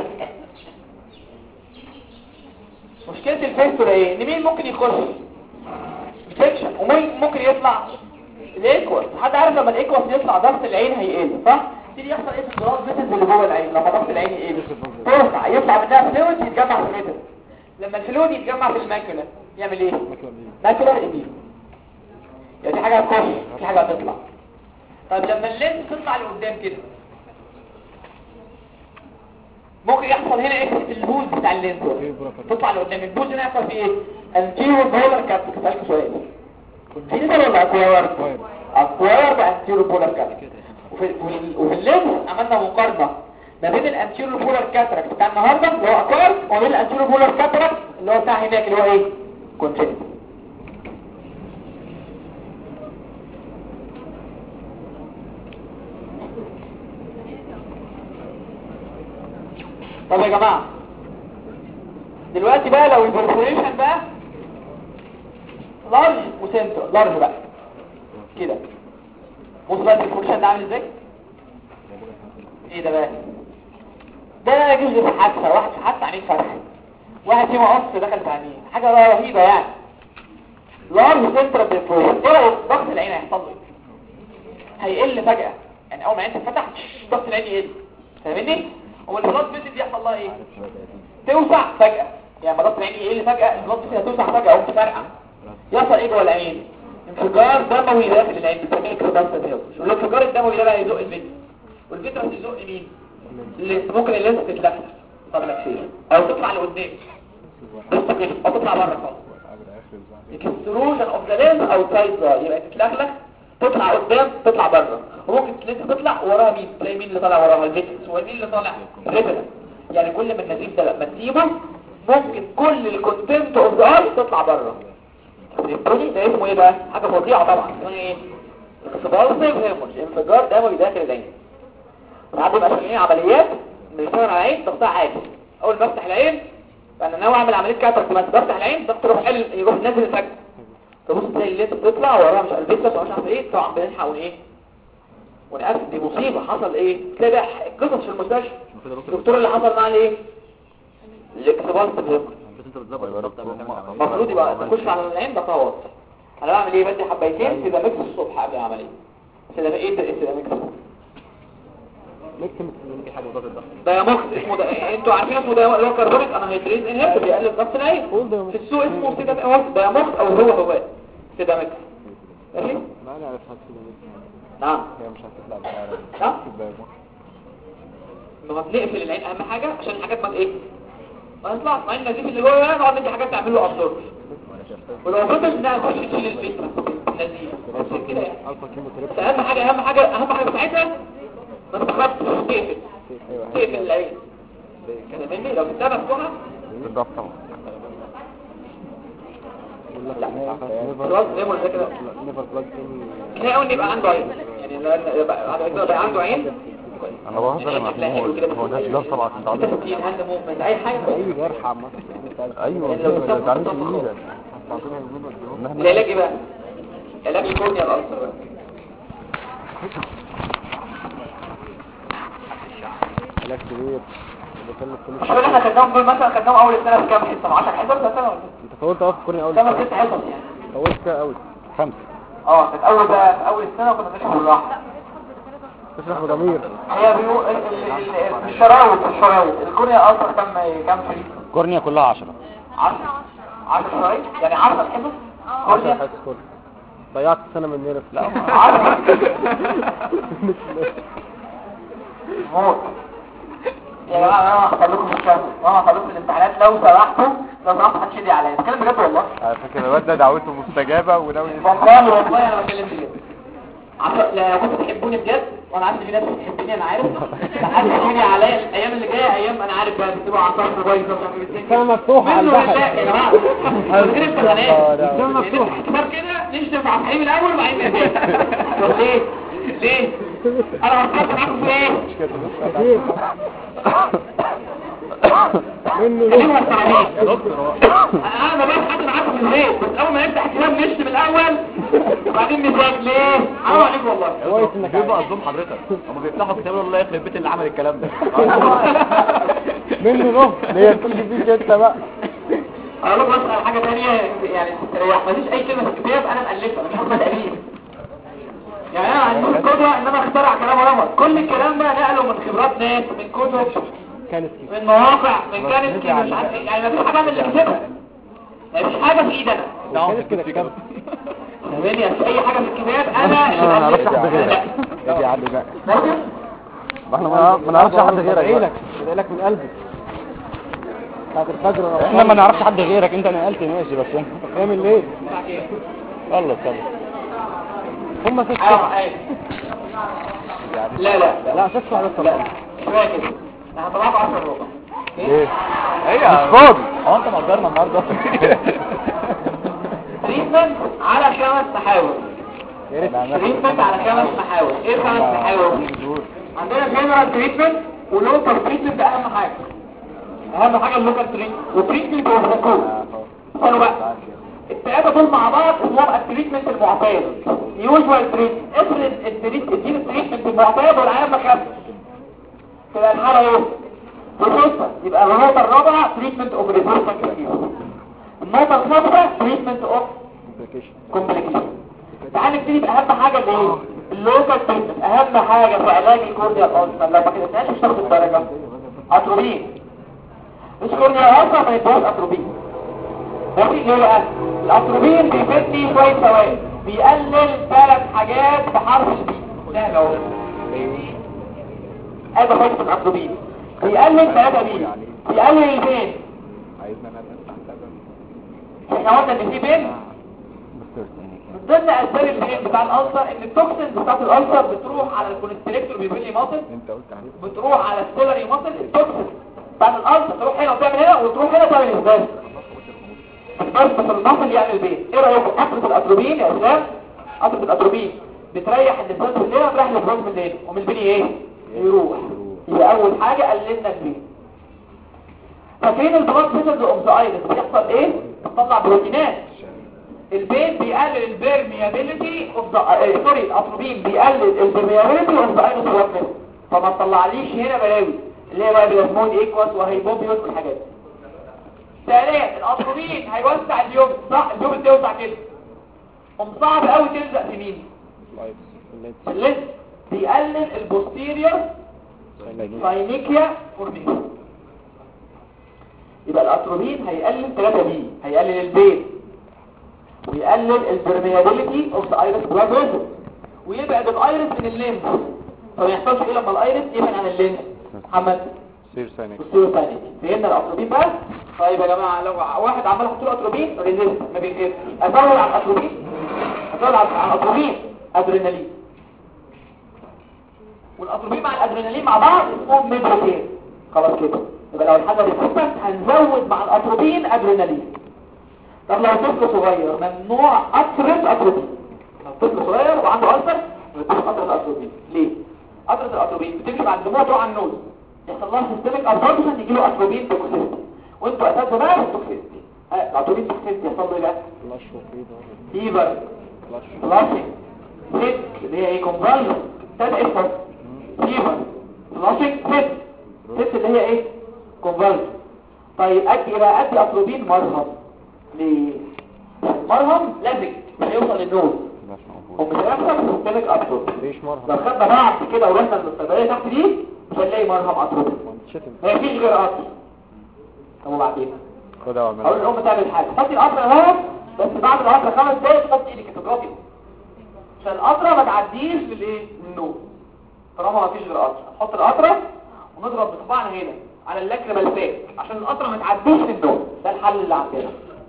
مشكله الفيستولا ايه ان مين ممكن يخش انفكشن ومين ممكن يطلع الايكوس حد عارف لما الايكوس يطلع ضغط العين هيقل صح يبتدي يحصل ايه في الجراس فيتس اللي جوه العين لما ضغط العين يقل توسع يطلع منها فلويد يتجمع في الفيتس لما الفلويد يتجمع في الماكولا يعمل ايه ماكولار ايديم يعني دي حاجه هتخش في حاجه هتطلع طب لما اللينس تطلع لقدام كده ممكن يحصل هنا ايه في البوز بتاع اللينز تطلع لقدام البوز هنا يحصل فيه ايه انتيرو بولر كاب اسالك سؤال كونجينيتال ولا اكواير اكواير بانتيرو بولر كاب وفي, وفي- وفي اللينز عملنا مقارنه ما بين الانتيرو بولر كاتراكت بتاع النهارده اللي هو اكواير وما بين الانتيرو بولر كاتراكت اللي هو بتاع هناك اللي هو ايه كونجينيتال طب يا جماعة دلوقتي بقى لو البرفوريشن بقى لارج وسنتر لارج بقى كده بص بقى البرفوريشن ده عامل ازاي ايه ده بقى ده جزء في حادثة واحد في حادثة عينيه فرح واحد فيه مقص دخل في عينيه حاجة بقى رهيبة يعني لارج سنتر برفوريشن ايه رأيك ضغط العين هيحصل له ايه هيقل فجأة يعني اول ما عين تفتح ضغط العين يقل فاهمني هو البلاد فيسل دي يحصل لها ايه توسع فجأة يعني ما ضغط العين يقل فجأة البلاد فيسل هتوسع فجأة او تفرقع يحصل ايه جوه العين انفجار دموي داخل العين بنسميه كريبانسا والانفجار الدموي ده بقى يزق الفيترس والفيترس يزق مين اللي ممكن اللينس تتلفت طب لكسير او تطلع لقدام بص كده او تطلع بره خالص اكستروجن اوف ذا لينس او سايد يبقى تتلخلخ تطلع قدام تطلع بره وممكن اللينس تطلع وراها مين تلاقي مين اللي طالع وراها الفيترس ومين اللي طالع الريتنا يعني كل ما النزيف ده لما تسيبه ممكن كل الكونتنت اوف ذا اي تطلع بره البروتي ده اسمه ايه بقى حاجه فظيعه طبعا اسمه ايه اكسبالسيف هيمورج انفجار دموي داخل العين ساعات بيبقى شغالين عمليات بيشتغل على العين ضغطها عالي اول ما افتح العين فانا ناوي اعمل عمليه كاتراكت بس بفتح العين ضغط يروح قل يروح نازل فجاه تبص تلاقي اللينس بتطلع وراها مش الفيتس ومش عارف ايه طبعا بنلحق ونايه ونقفل دي مصيبه حصل ايه تلاقي بقى قصص في المستشفى الدكتور اللي حصل معاه ايه الاكسبالسيف هيمورج المفروض يبقى تخش على العين بطاوط انا بعمل ايه بدي حبايتين كده ميكس الصبح قبل العمليه كده ايه ده كده ميكس ده يا مخ اسمه ده إيه؟ انتوا عارفين اسمه ده اللي هو كربونيك انا هيدريز انهبيتور بيقلل ضغط العين في السوق اسمه كده ده يا مخ او هو هو كده ميكس ماشي ما انا عارف هتسيب نعم هي مش هتطلع بالعربي نعم ما نقفل العين اهم حاجه عشان الحاجات ما ايه ما يطلعش مع النزيف اللي جوه ده نقعد ندي حاجات تعمل له ابزورب ولو فضل انها تخش تشيل الفكره النزيف عشان كده يعني الفا كيمو بس اهم حاجه اهم حاجه اهم حاجه ساعتها ما تخافش تقفل ايوه تقفل العين كده فاهمني لو سبتها مفتوحه بالضبط طبعا يقول لك لا. نيفر خلاص زي ما قلت كده نيفر بلاج تاني كفايه قوي ان يبقى عنده عين يعني لان يبقى بعد كده يبقى عنده عين انا بهزر يا محمود هو ده ده طبعا انت عارف تسكين هاند موفمنت اي حاجه اي جرح عامة يعني انت عارف ايوه يعني لو ما بتصاب تعملش بتصاب بايدك هتعطينا يومين ولا يوم. إن إحنا- العلاج ايه بقى علاج الكورنيا الالسر بقى علاج كبير بكلم كل مش احنا خدناهم دول مثلا خدناهم اول السنه في كام حصه 10 حصص مثلا ولا انت طولت قوي في الكورنيا اول خمس سنة. ست حصص يعني طولت فيها قوي خمسة اه كانت اول بقى في اول السنه وكنا بنشرح بالراحه تشرح بضمير هي بيقول ال- ال- ال- الشرايط الشرايط الكورنيا الالسر كام كام شريط كورنيا كلها عشرة 10 10 شرايط يعني 10 حصص 10 كورنيا حصص كورنيا ضيعت السنة مننا في لا 10 موت يا جماعه انا هحصل لكم الشر وانا هحصل لكم الامتحانات لو سمحتوا لو سمحتوا محدش يدعي عليا بتكلم بجد والله على فكرة الواد ده دعوته مستجابة وناوي والله والله انا بتكلم بجد عشان لا كنتوا بتحبوني بجد وانا عارف ان في ناس بتحبني انا عارف محدش يجي عليا الايام اللي جايه ايام انا عارف بقى بتبقى اعصابكم بايظه السنة مفتوحة على منه البحر لله يا جماعه من غير امتحانات السنة يعني مفتوحة اختبار كده نشتم على الحليم الاول وبعدين نبدا طب ليه ليه انا هتحط معاكم في ايه كتير منه ليه له محترمين انا ما بقاش حد معاكم في البيت بس اول ما نفتح الكتاب نشتم الاول وبعدين نذاكر ليه حرام عليكم والله كويس انك بيبقى عارف. قصدهم حضرتك هم بيفتحوا كتاب الله يخرب بيت اللي عمل الكلام ده منه له ليه تيجي فيك انت بقى اقول لكم بس على حاجه ثانيه يعني تريح مفيش اي كلمه في الكتاب انا مالفها مش حاطه تاليف يعني انا عندي قدره ان انا اخترع كلام رمض كل الكلام ده نقله من خبرات ناس من كتب كانت من مواقع من كانت مش عارف ايه يعني مفيش حاجه من اللي كتبها مفيش حاجه في ايدي انا كانت كده كام فاهمني مفيش اي حاجه في الكتاب انا اللي ما نعرفش حد مألفها. غيرك لا. يا دي عدي بقى ماشي ما احنا ما ما نعرفش حد غيرك بقى. عينك بدأ لك من قلبي بتاعت الفجر ولا احنا ما نعرفش حد غيرك انت نقلت ماشي بس قيام الليل خلص خلص هم ست ايوه ايوه لا لا لا لا ست واحدة لا شويه كده انا هطلعك 10 ربع ليه؟ هي مش فاضي هو انت مقدرنا النهارده تريتمنت على خمس محاور يا ريت تريتمنت على خمس محاور ايه الخمس محاور عندنا جنرال تريتمنت ولوكال تريتمنت ده اهم حاجه اهم حاجه اللوكال تريتمنت وتريتمنت اوف استنوا بقى الثلاثه دول مع بعض اسمهم التريتمنت المعتاد يوجوال تريتمنت افرض التريت اديني التريتمنت المعتاد والعيان ما خفش تبقى الحاله ايه ريسيرشن يبقى النقطه الرابعه تريتمنت اوف ريسيرشن النقطه الخامسه تريتمنت اوف كومبليكيشن تعال نبتدي باهم حاجه اللي هي اللوكال تريتمنت اهم حاجه في علاج الكورديال ألسر لو ما كتبناش مش هتاخد درجه اتروبين مش كورديال ألسر ما يدوش اتروبين ماشي ليه بقى الاتروبين بيفيدني شويه فوائد بيقلل ثلاث حاجات بحرف البي سهل اهو ادي فايده الاتروبين بيقلل ثلاثه بي بيقلل البين احنا قلنا ان في بين من ضمن اسباب البين بتاع الالسر ان التوكسين بتاعت الالسر بتروح على الكونستريكتور بيبني ماسل انت قلت عليه بتروح على السيلري ماسل التوكسين بتاعت الالسر تروح هنا وتعمل هنا وتروح هنا تعمل اسباس بس في المصل يعمل بين ايه رايكم قطره الاتروبين يا اسلام قطره الاتروبين بتريح الاسباس بالليل وتريح الافراز بالليل ومن البني ايه يروح يبقى اول حاجه قللنا البين فاكرين البلاد فيسلز اوف ذا ايرس بيحصل ايه بتطلع بروتينات البين بيقلل البيرميابيليتي اوف ذا سوري الاتروبين بيقلل البيرميابيليتي اوف ذا ايرس بلاد فيسل فما تطلعليش هنا بلاوي اللي هي بقى بلازمون ايكواس وهيبوبيوس والحاجات دي ثانيا الاتروبين هيوسع اليوم صح اليوم بيوسع كده قوم صعب قوي تلزق في مين في اللينس بيقلل البوستيريور ساينيكيا فورميشن يبقى الاتروبين هيقلل 3 بي هيقلل البين ويقلل البرميابيليتي اوف ذا ايرس بلاد فيسل ويبعد الايرس من اللينس فما يحصلش ايه لما الايرس يبعد عن اللينس محمد سير ثاني بصوا ثاني فهمنا الاتروبين بقى طيب يا جماعه لو واحد عمال يحط له اتروبين ريزيست ما بينزلش ازود على الاتروبين ازود على الاتروبين ادرينالين والاتروبين مع الادرينالين مع بعض اسمهم ميدروكين خلاص كده يبقى لو الحاجه ريزيستنت هنزود مع الاتروبين ادرينالين طب لو طفل صغير ممنوع قطره اتروبين لو طفل صغير وعنده ألسر ما يدوش قطره اتروبين ليه قطره الاتروبين بتمشي مع الدموع تروح على النوز يحصل لها سيستميك ابزوربشن يجي له اتروبين توكسيستي وانتوا اساسا بقى التوكسيستي الاتروبين توكسيستي يحصل له ايه بقى فيبر فلاشنج سيك اللي هي ايه كونفالجن تلات اسمه فيبر فلاشنج سيك سيك اللي هي ايه كونفالجن طيب ادي بقى ادي اتروبين مرهم ليه مرهم لازق مش هيوصل للنوز ومش هيحصل سيستميك ابزوربشن ليش مرهم لو خدنا بعض كده ورحنا للصيدليه تحت دي مش هنلاقي مرهم اتروبين شتم ما فيش غير قطر طب وبعدين خدها اقول واعملها الام تعمل حاجه حطي القطره اهو بس بعد القطره خمس دقايق تحط ايدك تضغطي عشان القطره ما تعديش للايه للنوم طالما ما فيش غير قطره نحط القطره ونضرب بصباعنا هنا على اللاكريمال فات عشان القطره ما تعديش للنوم ده الحل اللي عندنا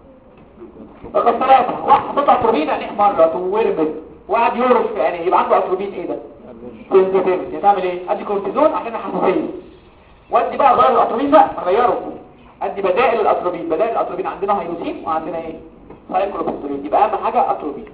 رقم ثلاثة واحد حطيت اتروبين عينيه مرة وورمت وقعد يورش في عينيه يبقى عنده اتروبين ايه ده؟ سنسيتيفيتي هتعمل ايه؟ ادي كورتيزون عشان حساسية وادي بقى غير الاتروبين بقى اغيره ادي بدائل الاتروبين بدائل الاتروبين عندنا هيروسين وعندنا ايه سايكلوبسترين يبقى اهم حاجه اتروبين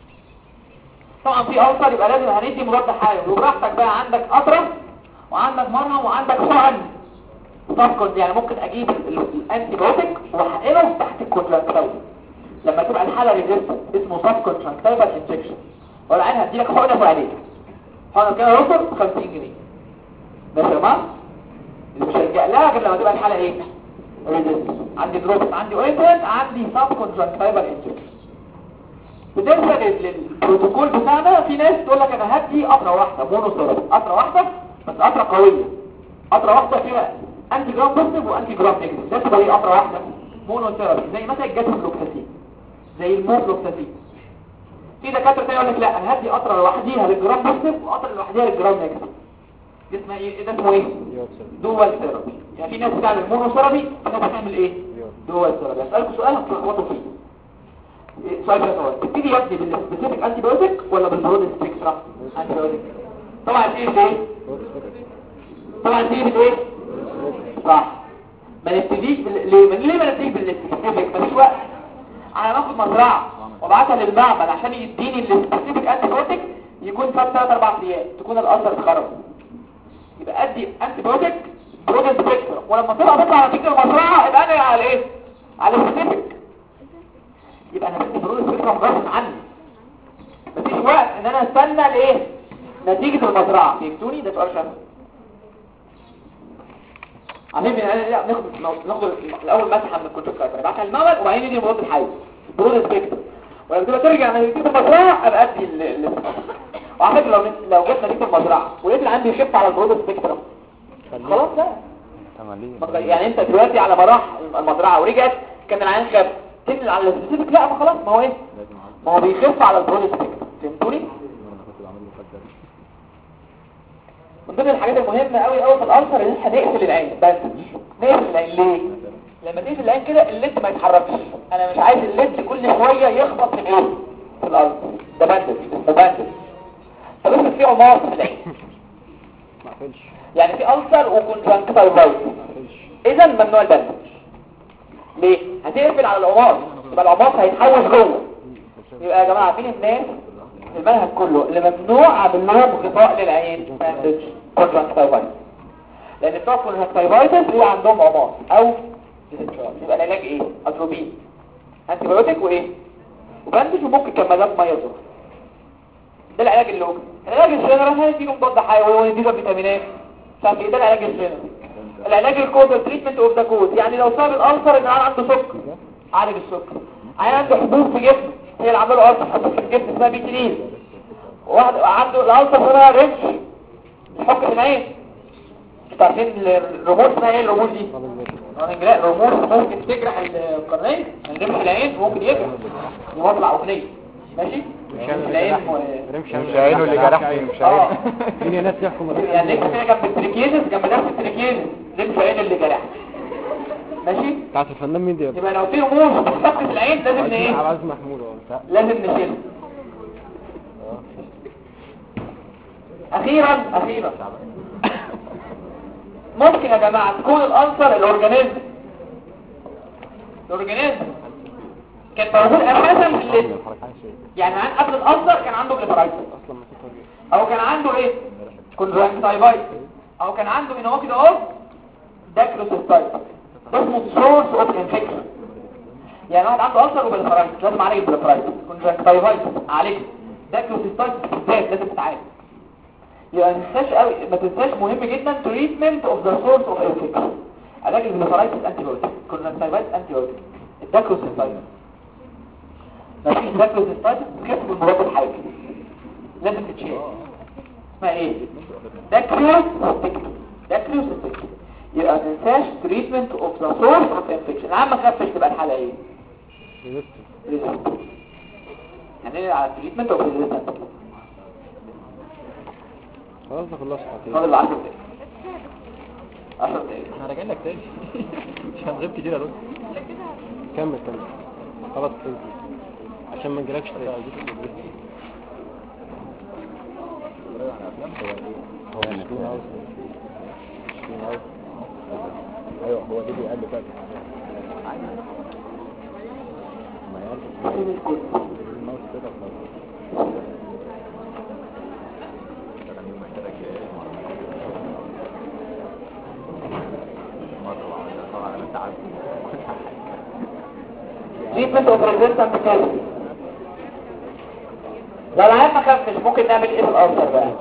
طبعا في ألسر يبقى لازم هندي مضاد حيوي وبراحتك بقى عندك قطره وعندك مرهم وعندك حقن سبكوت يعني ممكن اجيب الانتي بايوتيك واحقنه تحت الكونتراكتايل لما تبقى الحاله ريزيست اسمه سبكونتراكتايل انجكشن ولا عين هديلك حقنه في عينيك حقنه كده يوصل 50 جنيه ماشي يا جماعه اللي مش هيلجأ لها غير لما تبقى الحالة ايه ريزيست عندي دروبس عندي اوينتمنت عندي سب كونجكتيفال انجكشن بالنسبة لل- للبروتوكول بتاعنا في ناس تقول لك انا هدي قطرة واحدة مونو ثيرابي قطرة واحدة بس قطرة قوية قطرة واحدة فيها انتي جرام بوزيتيف وانتي جرام نيجاتيف ده تبقى ايه قطرة واحدة مونو ثيرابي زي مثلا الجاتوفلوكساسين زي الموفلوكساسين في دكاترة تانية يقول لك لا انا هدي قطرة لوحديها للجرام بوزيتيف وقطرة لوحديها للجرام نيجاتيف دي اسمها ايه ده اسمه ايه يوصل دوال ثيرابي يعني في ناس بتعمل مونو ثيرابي في ناس بتعمل ايه دوال ثيرابي اسالكم سؤال هتلخبطوا فيه إيه، سؤال كده سؤال تبتدي يا ابني بالسبيسيفيك انتي بايوتيك ولا بالبرود سبيكترم انتي بايوتيك طبعا تيجي بايه طبعا تيجي بايه صح ما نبتديش بال... ليه ليه ما نبتديش بالسبيسيفيك مفيش وقت انا باخد مزرعه وابعتها للمعمل عشان يديني السبيسيفيك انتي بايوتيك يكون فات 3 4 ايام تكون الالسر اتخرب يبقى ادي انتي بايوتيك برود سبيكترم ولما تطلع تطلع نتيجه المزرعه يبقى انا على ايه على السبيسيفيك يبقى انا بدي برود سبيكترم غصب عني مفيش وقت ان انا استنى لايه نتيجه المزرعه فهمتوني ده سؤال شاذ عارفين يعني لا ناخد ناخد الاول مسحه من الكونتاكت كارت نبعتها المول وبعدين ندي برود الحي برود سبيكترم ولما تبقى ترجع نتيجه المزرعه ابقى ادي ال ال- وعلى فكره لو لو جت نتيجه المزرعه ولقيت اللي عندي يخف على البرود سبيكترم خلاص بقى ما- يعني انت دلوقتي على مراحل المزرعه ورجعت كان العين خف تنقل على السبيسيفيك لا ما خلاص ما هو ايه ما هو بيخف على البرود سبيكترم فهمتوني من ضمن الحاجات المهمه قوي قوي في الالسر ان احنا نقفل العين بس نقفل العين ليه لما تقفل العين كده الليد ما يتحركش انا مش عايز الليد كل شويه يخبط في العين في الالسر ده بندل اسمه بندل طب افرض في عمار في العين ما اقفلش يعني في ألسر وكونجنكتيفايتس ما اقفلش اذا ممنوع البند ليه هتقفل على العمار يبقى العمار هيتحوش جوه يبقى يا جماعه عارفين الناس في المنهج كله اللي ممنوع اعمل لهم غطاء للعين باندج كونجنكتيفايتس لان بتوع كونجنكتيفايتس بيبقى عندهم عمار او discharge. يبقى العلاج ايه اتروبين انتي بايوتيك وايه وبندج وممكن كمادات ميه ظهر ده العلاج اللوكال العلاج الجنرال هيديله مضاد حيوي ويديله فيتامينات مش عارف ايه ده العلاج الجنرال العلاج الكوزال تريتمنت اوف ذا كوز يعني لو سبب الالسر ان العيان عنده سكر عالج السكر عيان عنده حبوب في جسمه هي اللي عامله له السر حبوب في الجسم اسمها بيتينين واحد عنده الالسر اسمها رينش الحك في العين انتوا عارفين الرموز اسمها ايه الرموز دي؟ لا الرموز ممكن تجرح القرنين الرمش العين ممكن يجرح يطلع اغنيه ماشي؟ رمش العين و... رمش مش عينه اللي جرحني مش اه عينه مين يا ناس يحكم يعني انت كده جنب التريكيزس جنب نفس التريكيزس رمش العين اللي جرح ماشي؟ بتاعت الفنان مين دي يا يبقى لو في رموز بتثبت في العين لازم ن- عبد ايه؟ العزيز محمود اه لازم نشيلها اخيرا اخيرا ممكن يا جماعة تكون الانصر الاورجانيزم الاورجانيزم كان موجود اساسا في الليل يعني عن قبل الانصر كان عنده جليفرايتس اصلا ما فيش او كان عنده ايه كونجكتيفايتس او كان عنده من هو كده اهو داكروسيستايتس ده اسمه سورس اوف انفكشن يعني واحد عنده ألسر وبالفرايتس لازم اعالج البالفرايتس كونجكتيفايتس اعالجه داكروسيستايتس بالذات لازم تتعالج يبقى ما تنساش قوي ما تنساش مهم جدا تريتمنت اوف ذا سورس اوف انفكشن علاج البالفرايتس انتي بايوتيك كونجكتيفايتس انتي بايوتيك الداكروسيستايتس مفيش داكروسيستايتس كسب المضاد الحيوي لازم تتشيل اسمها ايه داكروسيستيك داكروسيستيك يبقى ما تنساش تريتمنت اوف ذا سورس اوف انفكشن العام ما خفش تبقى الحاله ايه resistant. يعني ايه على التريتمنت اوف ريزيستنت خلاص ده كلها صحتين فاضل 10 دقايق 10 دقايق احنا راجعين لك تاني مش هنغيب كتير يا دكتور كمل كمل خلاص انت عشان ما نجيلكش تاني هو مسكين عاوز مسكين عاوز ايوه هو دي بيقل فاتح ما يعرف عشان الكل الماوس كده خلاص تريتمنت اوف ريزيستنت كده لو العيان ما خفش ممكن نعمل ايه في الالسر بقى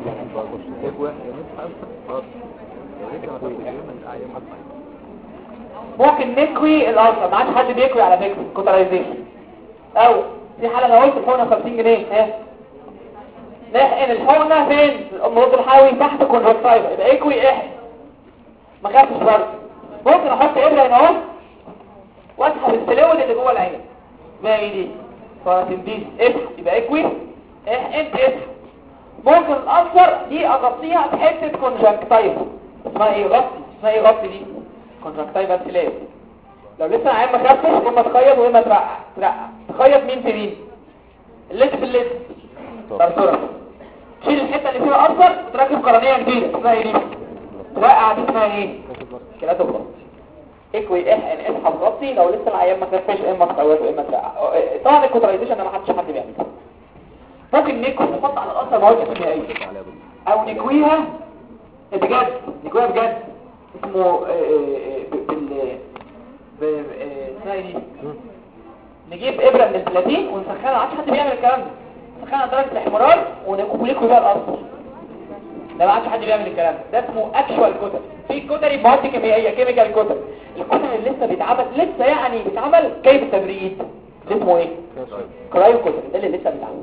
ممكن نكوي الالسر ما عادش حد بيكوي على فكره كوترايزيشن او في حاله انا قلت الحقنه 50 جنيه ها نحقن الحقنه فين المضاد الحيوي تحت كونجكتيفا يبقى اكوي احقن ما خافش برضه ممكن احط ابره هنا اهو واسحب الفلويد اللي جوه العين ما ايه دي فاسنديز اسحب يبقى اكوي احقن اسحب ممكن الألسر دي أغطيها بحتة كونجكتايف اسمها ايه غطي اسمها ايه غطي دي كونجكتايف انسلاب لو لسه عين ما خفش اما تخيط واما ترقع ترقع تخيط مين في مين الليت في الليت ترسرة شيل الحتة اللي فيها ألسر وتركب قرنية جديدة اسمها ايه دي ترقع دي اسمها ايه كلاتو غطي اكوي اح ان اسحب غطي لو لسه العيان ما خفش اما تخيط واما ترقع طبعا الكوترايزيشن ده ما حدش حد بيعمله ممكن نكوي نحط على الألسر مواد كيميائية او نكويها بجد نكويها بجد اسمه آه، آه، ب- بال ب- آه، اسمها ايه دي نجيب ابره من البلاتين ونسخنها ما عادش حد بيعمل الكلام ده نسخنها لدرجه الاحمرار ونكوي بيها الارض ده ما عادش حد بيعمل الكلام ده ده اسمه اكشوال كوتري في كوتري مواد كيميائيه كيميكال كوتري الكوتري اللي لسه بيتعمل لسه يعني بيتعمل كيف التبريد ده اسمه ايه كرايو كوتري ده اللي لسه بيتعمل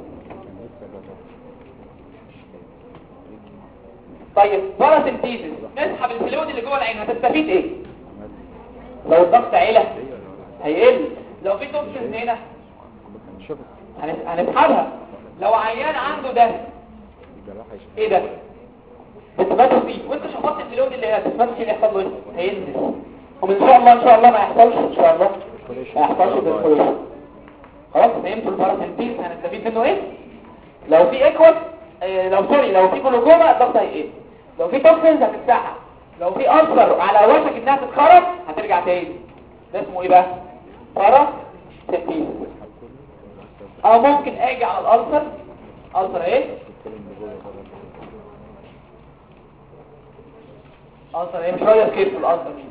طيب باراسينتيزيس نسحب الفلويد اللي جوه العين هتستفيد ايه لو الضغط عالي هيقل لو في توكسين هنا شوف هنس- هنسحبها لو عيان عنده ده ايه ده بتماتوا فيه وانت شفطت الفلويد اللي هنا بتماتوا فيه اللي يحصل له ايه هينزل ومن شاء الله ان شاء الله ما يحصلش ان شاء الله ما يحصلش بالفلويد خلاص فهمتوا الباراسينتيز هنستفيد منه ايه لو في ايكوال آه، لو سوري لو في جلوكوما الضغط هيقل لو في توكسينز هتتسحب لو في ألسر على وشك انها تتخرج هترجع تاني ده اسمه ايه بقى باراسينتيز او ممكن اجي على الألسر ألسر ايه ألسر ايه مش رايح كيف في الألسر دي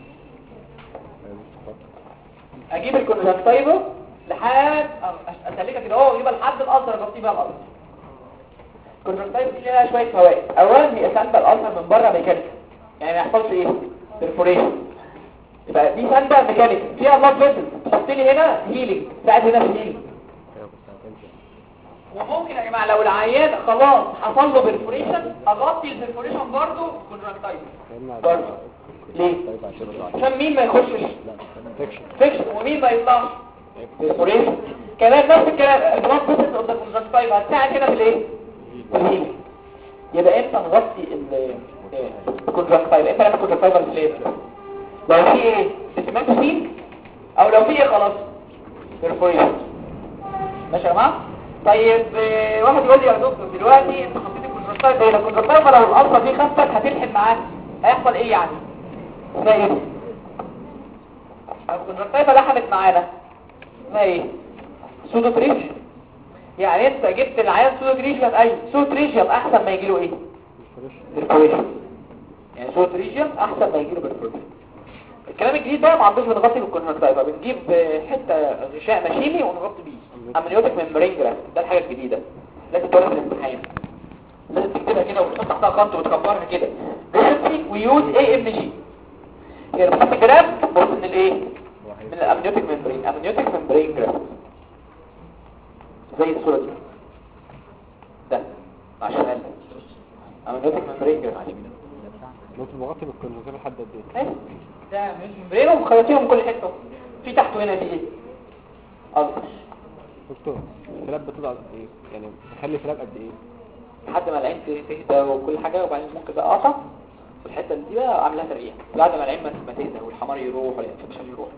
اجيب الكونجكتيفو لحد أش- اسلكها كده اهو يبقى لحد الالسر اغطيه بيها الالسر الكونجكتيفو دي لها شويه فوائد اولا هي سانده الالسر من بره ميكانيكا يعني ما يحصلش ايه بيرفوريشن يبقى دي سانده ميكانيكا فيها بلاد فيسل تحط لي هنا هيلينج ساعد هنا في هيلينج وممكن يا جماعه لو العيان خلاص حصل له بيرفوريشن اغطي البيرفوريشن برضه كونجكتيفو برضه ليه عشان مين ما يخشش فيكشن ومين ما يطلعش بيرفوريشن كمان نفس الكلام البلاد فيسل قدام الكونجكتيف هتساعد هنا في الايه في الهيلينج يبقى امتى نغطي الكونجكتيف امتى نعمل كونجكتيف سليب لو في ايه ديسماتوسين او لو في ايه خلاص بيرفوريشن ماشي يا جماعه طيب آه، واحد يقول لي يا دكتور دلوقتي انت حطيت الكونجكتيف ده الكونجكتيف لو الالفا دي خفت هتلحم معاك هيحصل ايه يعني اسمها ايه الكونجكتيف لحمت معانا اسمها ايه سودوتريش يعني انت جبت العيان سودوتريشيال اي سودوتريشيال احسن ما يجيله ايه بيرفوريشن يعني سودوتريشيال احسن ما يجيله بيرفوريشن الكلام الجديد ده ما عندوش بنغطي بالكونجكتيف بنجيب آه، حته غشاء ماشيني ونغطي بيه امنيوتيك ممبرين جراف ده الحاجه الجديده لازم تقولها في الامتحان لازم تكتبها كده وتحط تحتها خط وتكبرها كده ريسبتي ويوز اي ام جي هي بتحط جراف بص من الايه من الامنيوتيك ممبرين امنيوتيك ممبرين جراف زي الصوره دي ده مع شمال امنيوتيك ممبرين جراف ممكن بغطي بالكونجكتيف لحد قد ايه ايه ده مش ممبرين ومخيطينهم من كل حته في تحته هنا في ايه ألسر دكتور الفلاب بتطلع قد ايه يعني تخلي فلاب قد ايه لحد ما العين تهدى وكل حاجة وبعدين ممكن بقى اقطع والحتة اللي دي بقى اعملها ترقيع بعد ما العين ما ما تهدى والحمار يروح والانفكشن يروح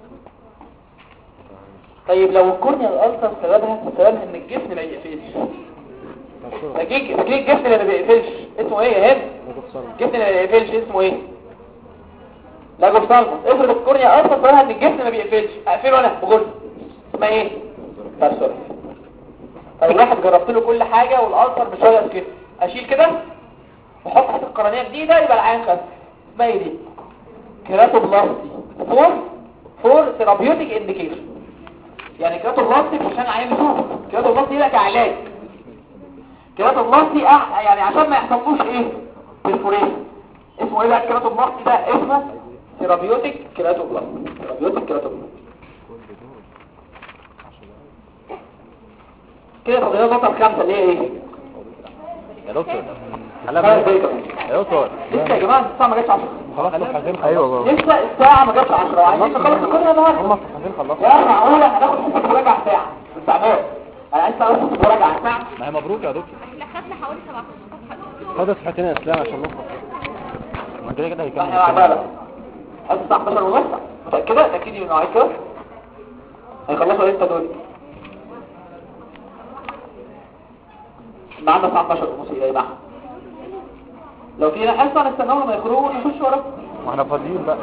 طيب لو الكورنيا الالسر سببها سببها ان الجسم ما يقفلش ترسرة فجيج فجيج الجسم اللي ما بيقفلش اسمه ايه يا هند نجف صرم الجسم اللي ما بيقفلش اسمه ايه لاجو سالمس افرض الكورنيا الالسر سببها ان الجسم ما بيقفلش اقفله انا بغل اسمها ايه ترسرة طيب واحد جربت له كل حاجة والالسر مش راضي كده اشيل كده واحط حته قرنيه جديده يبقى العين خف اسمها ايه دي كيراتوبلاستي فور فور ثيرابيوتيك انديكيشن يعني كيراتوبلاستي مش عشان العين يشوف كيراتوبلاستي ده كعلاج كيراتوبلاستي أح... يعني عشان ما يحصلوش ايه بالفوريشن اسمه ايه بقى الكيراتوبلاستي ده اسمه ثيرابيوتيك كيراتوبلاستي ثيرابيوتيك كيراتوبلاستي كده فاضل لنا النقطه الخامسه اللي هي ايه يا دكتور خمس دقايق كمان. يا دكتور لسه يا جماعه الساعه ما جاتش 10 خلاص صفحتين ايوه خلصت بابا لسه الساعة ما جاتش 10 وعايزين نخلص كل هما النهارده صفحتين خلصت يا معقولة هناخد حصة مراجعة ساعة استعمال انا عايز اعرف مراجعه ساعه ما هي مبروك يا دكتور احنا خدنا حوالي 17 صفحة خد صفحتين يا اسلام عشان نخلص ما كده كده هيكمل احنا عمالة حد الساعة 11 ونص متأكدة تأكيدي من عايز كده هيخلصوا امتى دول معانا الساعة 12 ونص يبقى يبقى لو في حصة هنستناهم لما يخرجوا ونخش وراهم ما احنا فاضيين بقى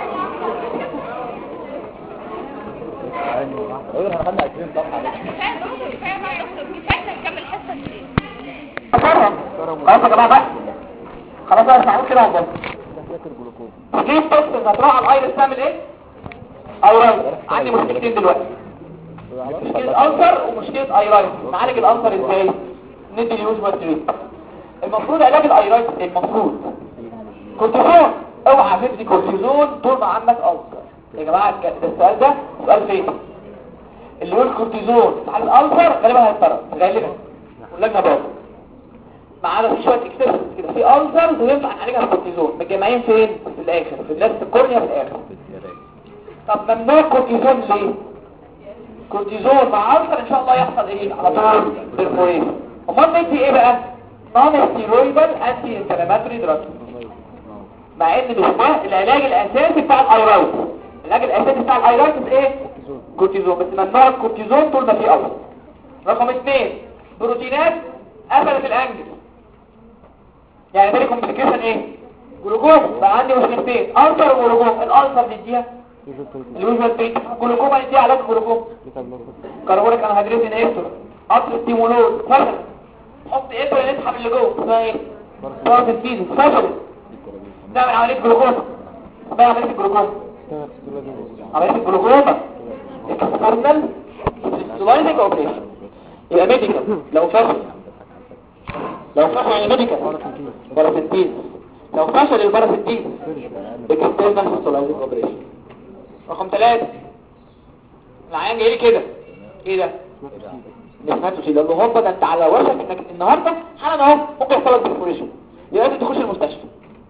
ايوه احنا خدنا 20 صفحه كفاية دكتور كفاية بقى يا دكتور كفاية نكمل حصة دي أكرم خلاص يا جماعة بقى خلاص بقى اسمعوا كده والله في تيست هتروح على الايرس تعمل ايه؟ ايرايز عندي مشكلتين دلوقتي مشكلة ألسر ومشكلة ايرايز نعالج الألسر ازاي؟ ندي اليوجوال تريت المفروض علاج الايرايز المفروض كورتيزون اوعى تدي كورتيزون طول ما عندك ألسر يا جماعة الك- ده السؤال ده سؤال فين؟ اللي يقول كورتيزون في حالة ألسر غالبا هيضطرب غالبا واللجنة برضه ما عدا في شويه اكسبشنز كده في ألسرز وينفع نعالجها بالكورتيزون متجمعين فين في الاخر في بلاس الكورنيا في الاخر طب ممنوع الكورتيزون ليه كورتيزون مع ألسر ان شاء الله يحصل ايه على طول بيرفوريشن امال ندي ايه بقى نون ستيرويدال انتي انفلاماتوري دراج مع ان مش ده العلاج الاساسي بتاع الايرايتس العلاج الاساسي بتاع الايرايتس ايه كورتيزون بس ممنوع الكورتيزون طول ما في ألسر رقم اثنين بروتينات قفلت الانجل يعني ده كومبليكيشن ايه جلوكوز بقى عندي مشكلتين ألسر وجلوكوز الألسر نديها الوجبه تريد جلوكوز نديها علاج جلوكوز كربونيك انهيدريز انهيبتور قطر ستيمولوز فشل حط ابره نسحب اللي جوه اسمها ايه باراسيتيز فشل نعمل عمليه جلوكوز اسمها عمليه الجلوكوز عمليه الجلوكوز اكسترنال سلايدنج اوبريشن يبقى ميديكال لو فشل لو فشل يعني ميديكال باراسيتيز لو فشل الباراسيتيز اكسترنال سلايدنج اوبريشن رقم ثلاثة العيان جاي لي كده ايه ده نسمعته لانه هوبا ده انت على وشك انك النهارده حالا اهو ممكن يحصل لك ديفوريشن يبقى لازم تخش المستشفى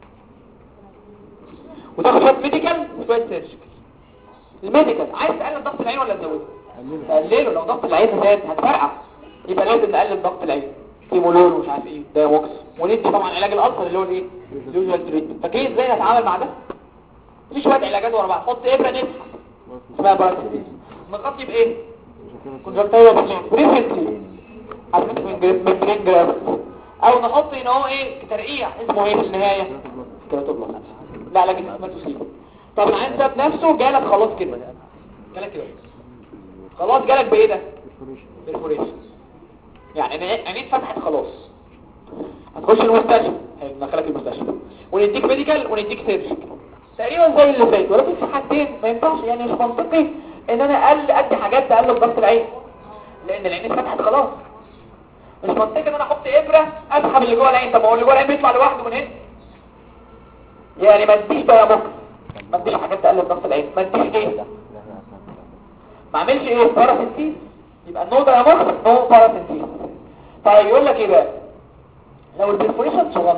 وتاخد شويه ميديكال وشويه سيرجيكال الميديكال عايز تقلل ضغط العين ولا تزوده تقلله لو ضغط العين زاد هتفرقع يبقى لازم نقلل ضغط العين كيمولون ومش عارف ايه ده موكس وندي طبعا علاج الالسر اللي هو الايه اليوجوال تريتمنت فاكرين ازاي نتعامل مع ده في شويه علاجات ورا بعض حط ابره نسحب اسمها باراسيتيز نغطي بايه كونجكتيفا بريفنتلي عارفين من ممبرين جرافت او نحط هنا اهو ايه ترقيع اسمه ايه في النهايه كيراتوبلاست لا علاج الاسماتوسيل طب العين ساب نفسه جالك خلاص كده جالك كده خلاص جالك بايه ده بالفوريشن يعني عينيه عينيه اتفتحت خلاص هتخش المستشفى هندخلك المستشفى ونديك ميديكال ونديك سيرجيكال تقريبا زي اللي فات ولكن في حاجتين ما ينفعش يعني مش منطقي ان انا اقل ادي حاجات تقلل ضغط العين لان العين اتفتحت خلاص مش منطقي ان انا احط ابره اسحب اللي جوه العين طب ما هو اللي جوه العين بيطلع لوحده من هنا يعني ما اديش بقى ممكن ما اديش حاجات تقلل ضغط العين ما اديش ايه ما اعملش ايه باراسيتيز يبقى النو ده يا مخ نو باراسيتيز طيب يقول لك ايه بقى لو البرفوريشن صغنن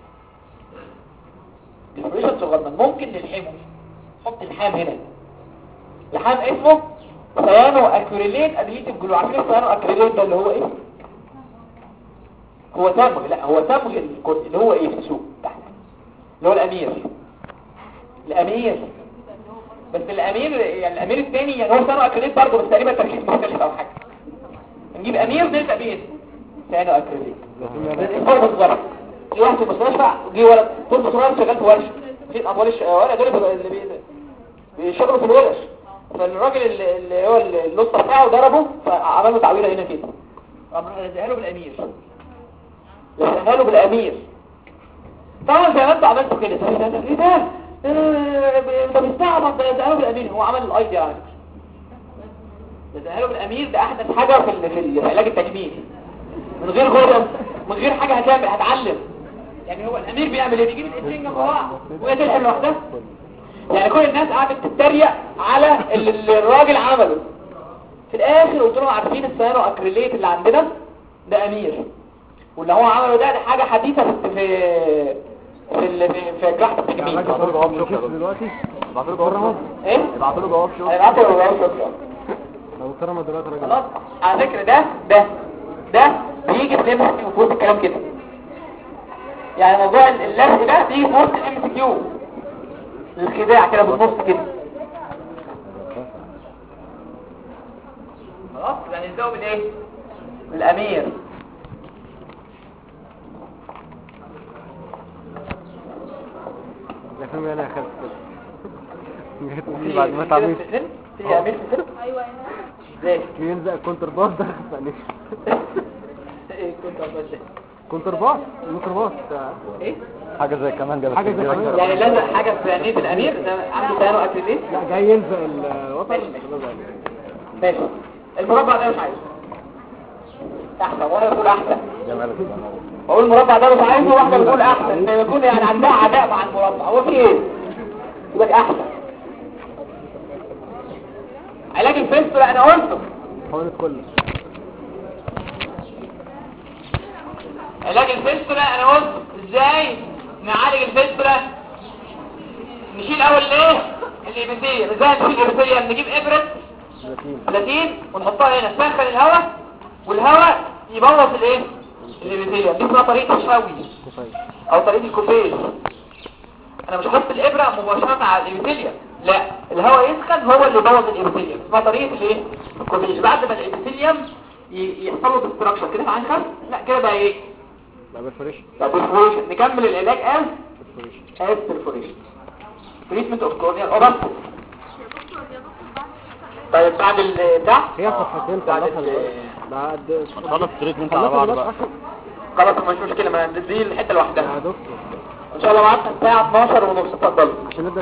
البرفوريشن صغنن ممكن نلحمه حط الحام هنا الحام اسمه سيانو اكريليت ادليتيف جلو عارفين السيانو اكريليت ده اللي هو ايه هو تمغ لا هو تمغ الكود اللي هو ايه في السوق تحت اللي هو الامير الامير بس الامير يعني الامير الثاني يعني هو سيانو اكريليت برضه بس تقريبا تركيز مختلف او حاجه نجيب امير نلقى بيه سيانو اكريليت الفرق الصغير في واحد في المستشفى جه ولد طول صغير شغال في ورشه في اموال الشقاوله دول اللي بي- بيشتغلوا في الورش فالراجل اللي اللي هو اللصه بتاعه ضربه فعمل له تعويره هنا كده قام لزقها له بالامير لزقها له بالامير طبعا زي ما انت عملته كده طب ده ايه ده آه، طب استعبط ده لزقها له بالامير هو عمل الاي دي على فكره لزقها له بالامير ده احدث حاجه في ال- في العلاج التجميل من غير غرز من غير حاجه هتعمل هتعلم يعني هو الامير بيعمل ايه بيجيب الاسفنجه جواه وهي تلحم لوحدها يعني كل الناس قعدت تتريق على اللي الراجل عمله في الاخر قلت لهم عارفين السيانو اكريليت اللي عندنا ده امير واللي هو عمله ده ده حاجه حديثه في في في ال- في, في جراحه التجميل ابعتوا له جواب شكر دلوقتي ابعتوا له جواب شكر ايه ابعتوا له جواب شكر هيبعتوا له جواب شكرا لو اترمى دلوقتي راجل خلاص على فكرة ده ده ده بيجي في الام سي كيو في وسط الكلام كده يعني موضوع اللزق ده بيجي في وسط الام سي كيو الخداع كده بالنص كده خلاص يعني نبدأوا بالايه بالامير ده فيلم انا خدت كده جيت في- بعد ما في كده تعمل في الفيلم؟ في امير في الفيلم ايوه ازاي يلزق كونتر باص ده يعني ايه كنت عارفه ازاي كونتر باص ميكروباص بتاع- ايه حاجة زي كمان جابت حاجة زي كمان. يعني لزق حاجة في عينيه الامير ده عنده سيانو اكريليت لا جاي يلزق الوتر ماشي، ماشي. ماشي المربع ده مش عايزه احسن وانا بقول احسن جمالك بقول المربع ده مش عايزه واحده بتقول احسن زي ما يكون يعني عندها عداء مع المربع هو في ايه يقول لك احسن علاج الفيستولا انا قلته حاولت كله علاج الفيستولا انا قلت ازاي نعالج الفيستولا نشيل اول ليه الابيثيليوم ازاي نشيل الابيثيليوم نجيب ابره 30 30 ونحطها هنا نسخن الهواء والهواء يبوظ الايه الابيثيليوم دي اسمها طريقه الشوي كفايه او طريقه الكوفيز انا مش هحط الابره مباشره على الابيثيليوم لا الهواء يسخن هو اللي يبوظ الابيثيليوم اسمها طريقه الايه الكوفيز بعد ما الابيثيليوم ي- يحصل له ديستراكشن كده معاه خف لا كده بقى ايه لا بالفريش طب perforation نكمل العلاج as بالفريش as perforation treatment of corneal obstruction طيب بعد البتاع هي صفحتين بعد خلصها ال- دلوقتي. بعد خلص التريتمنت على خلصها بعض دلوقتي بقى عشان خلاص مش مشكلة ما دي الحتة يا لوحدها دكتور ان شاء الله معاك الساعة 12 ونص اتفضل عشان نبدا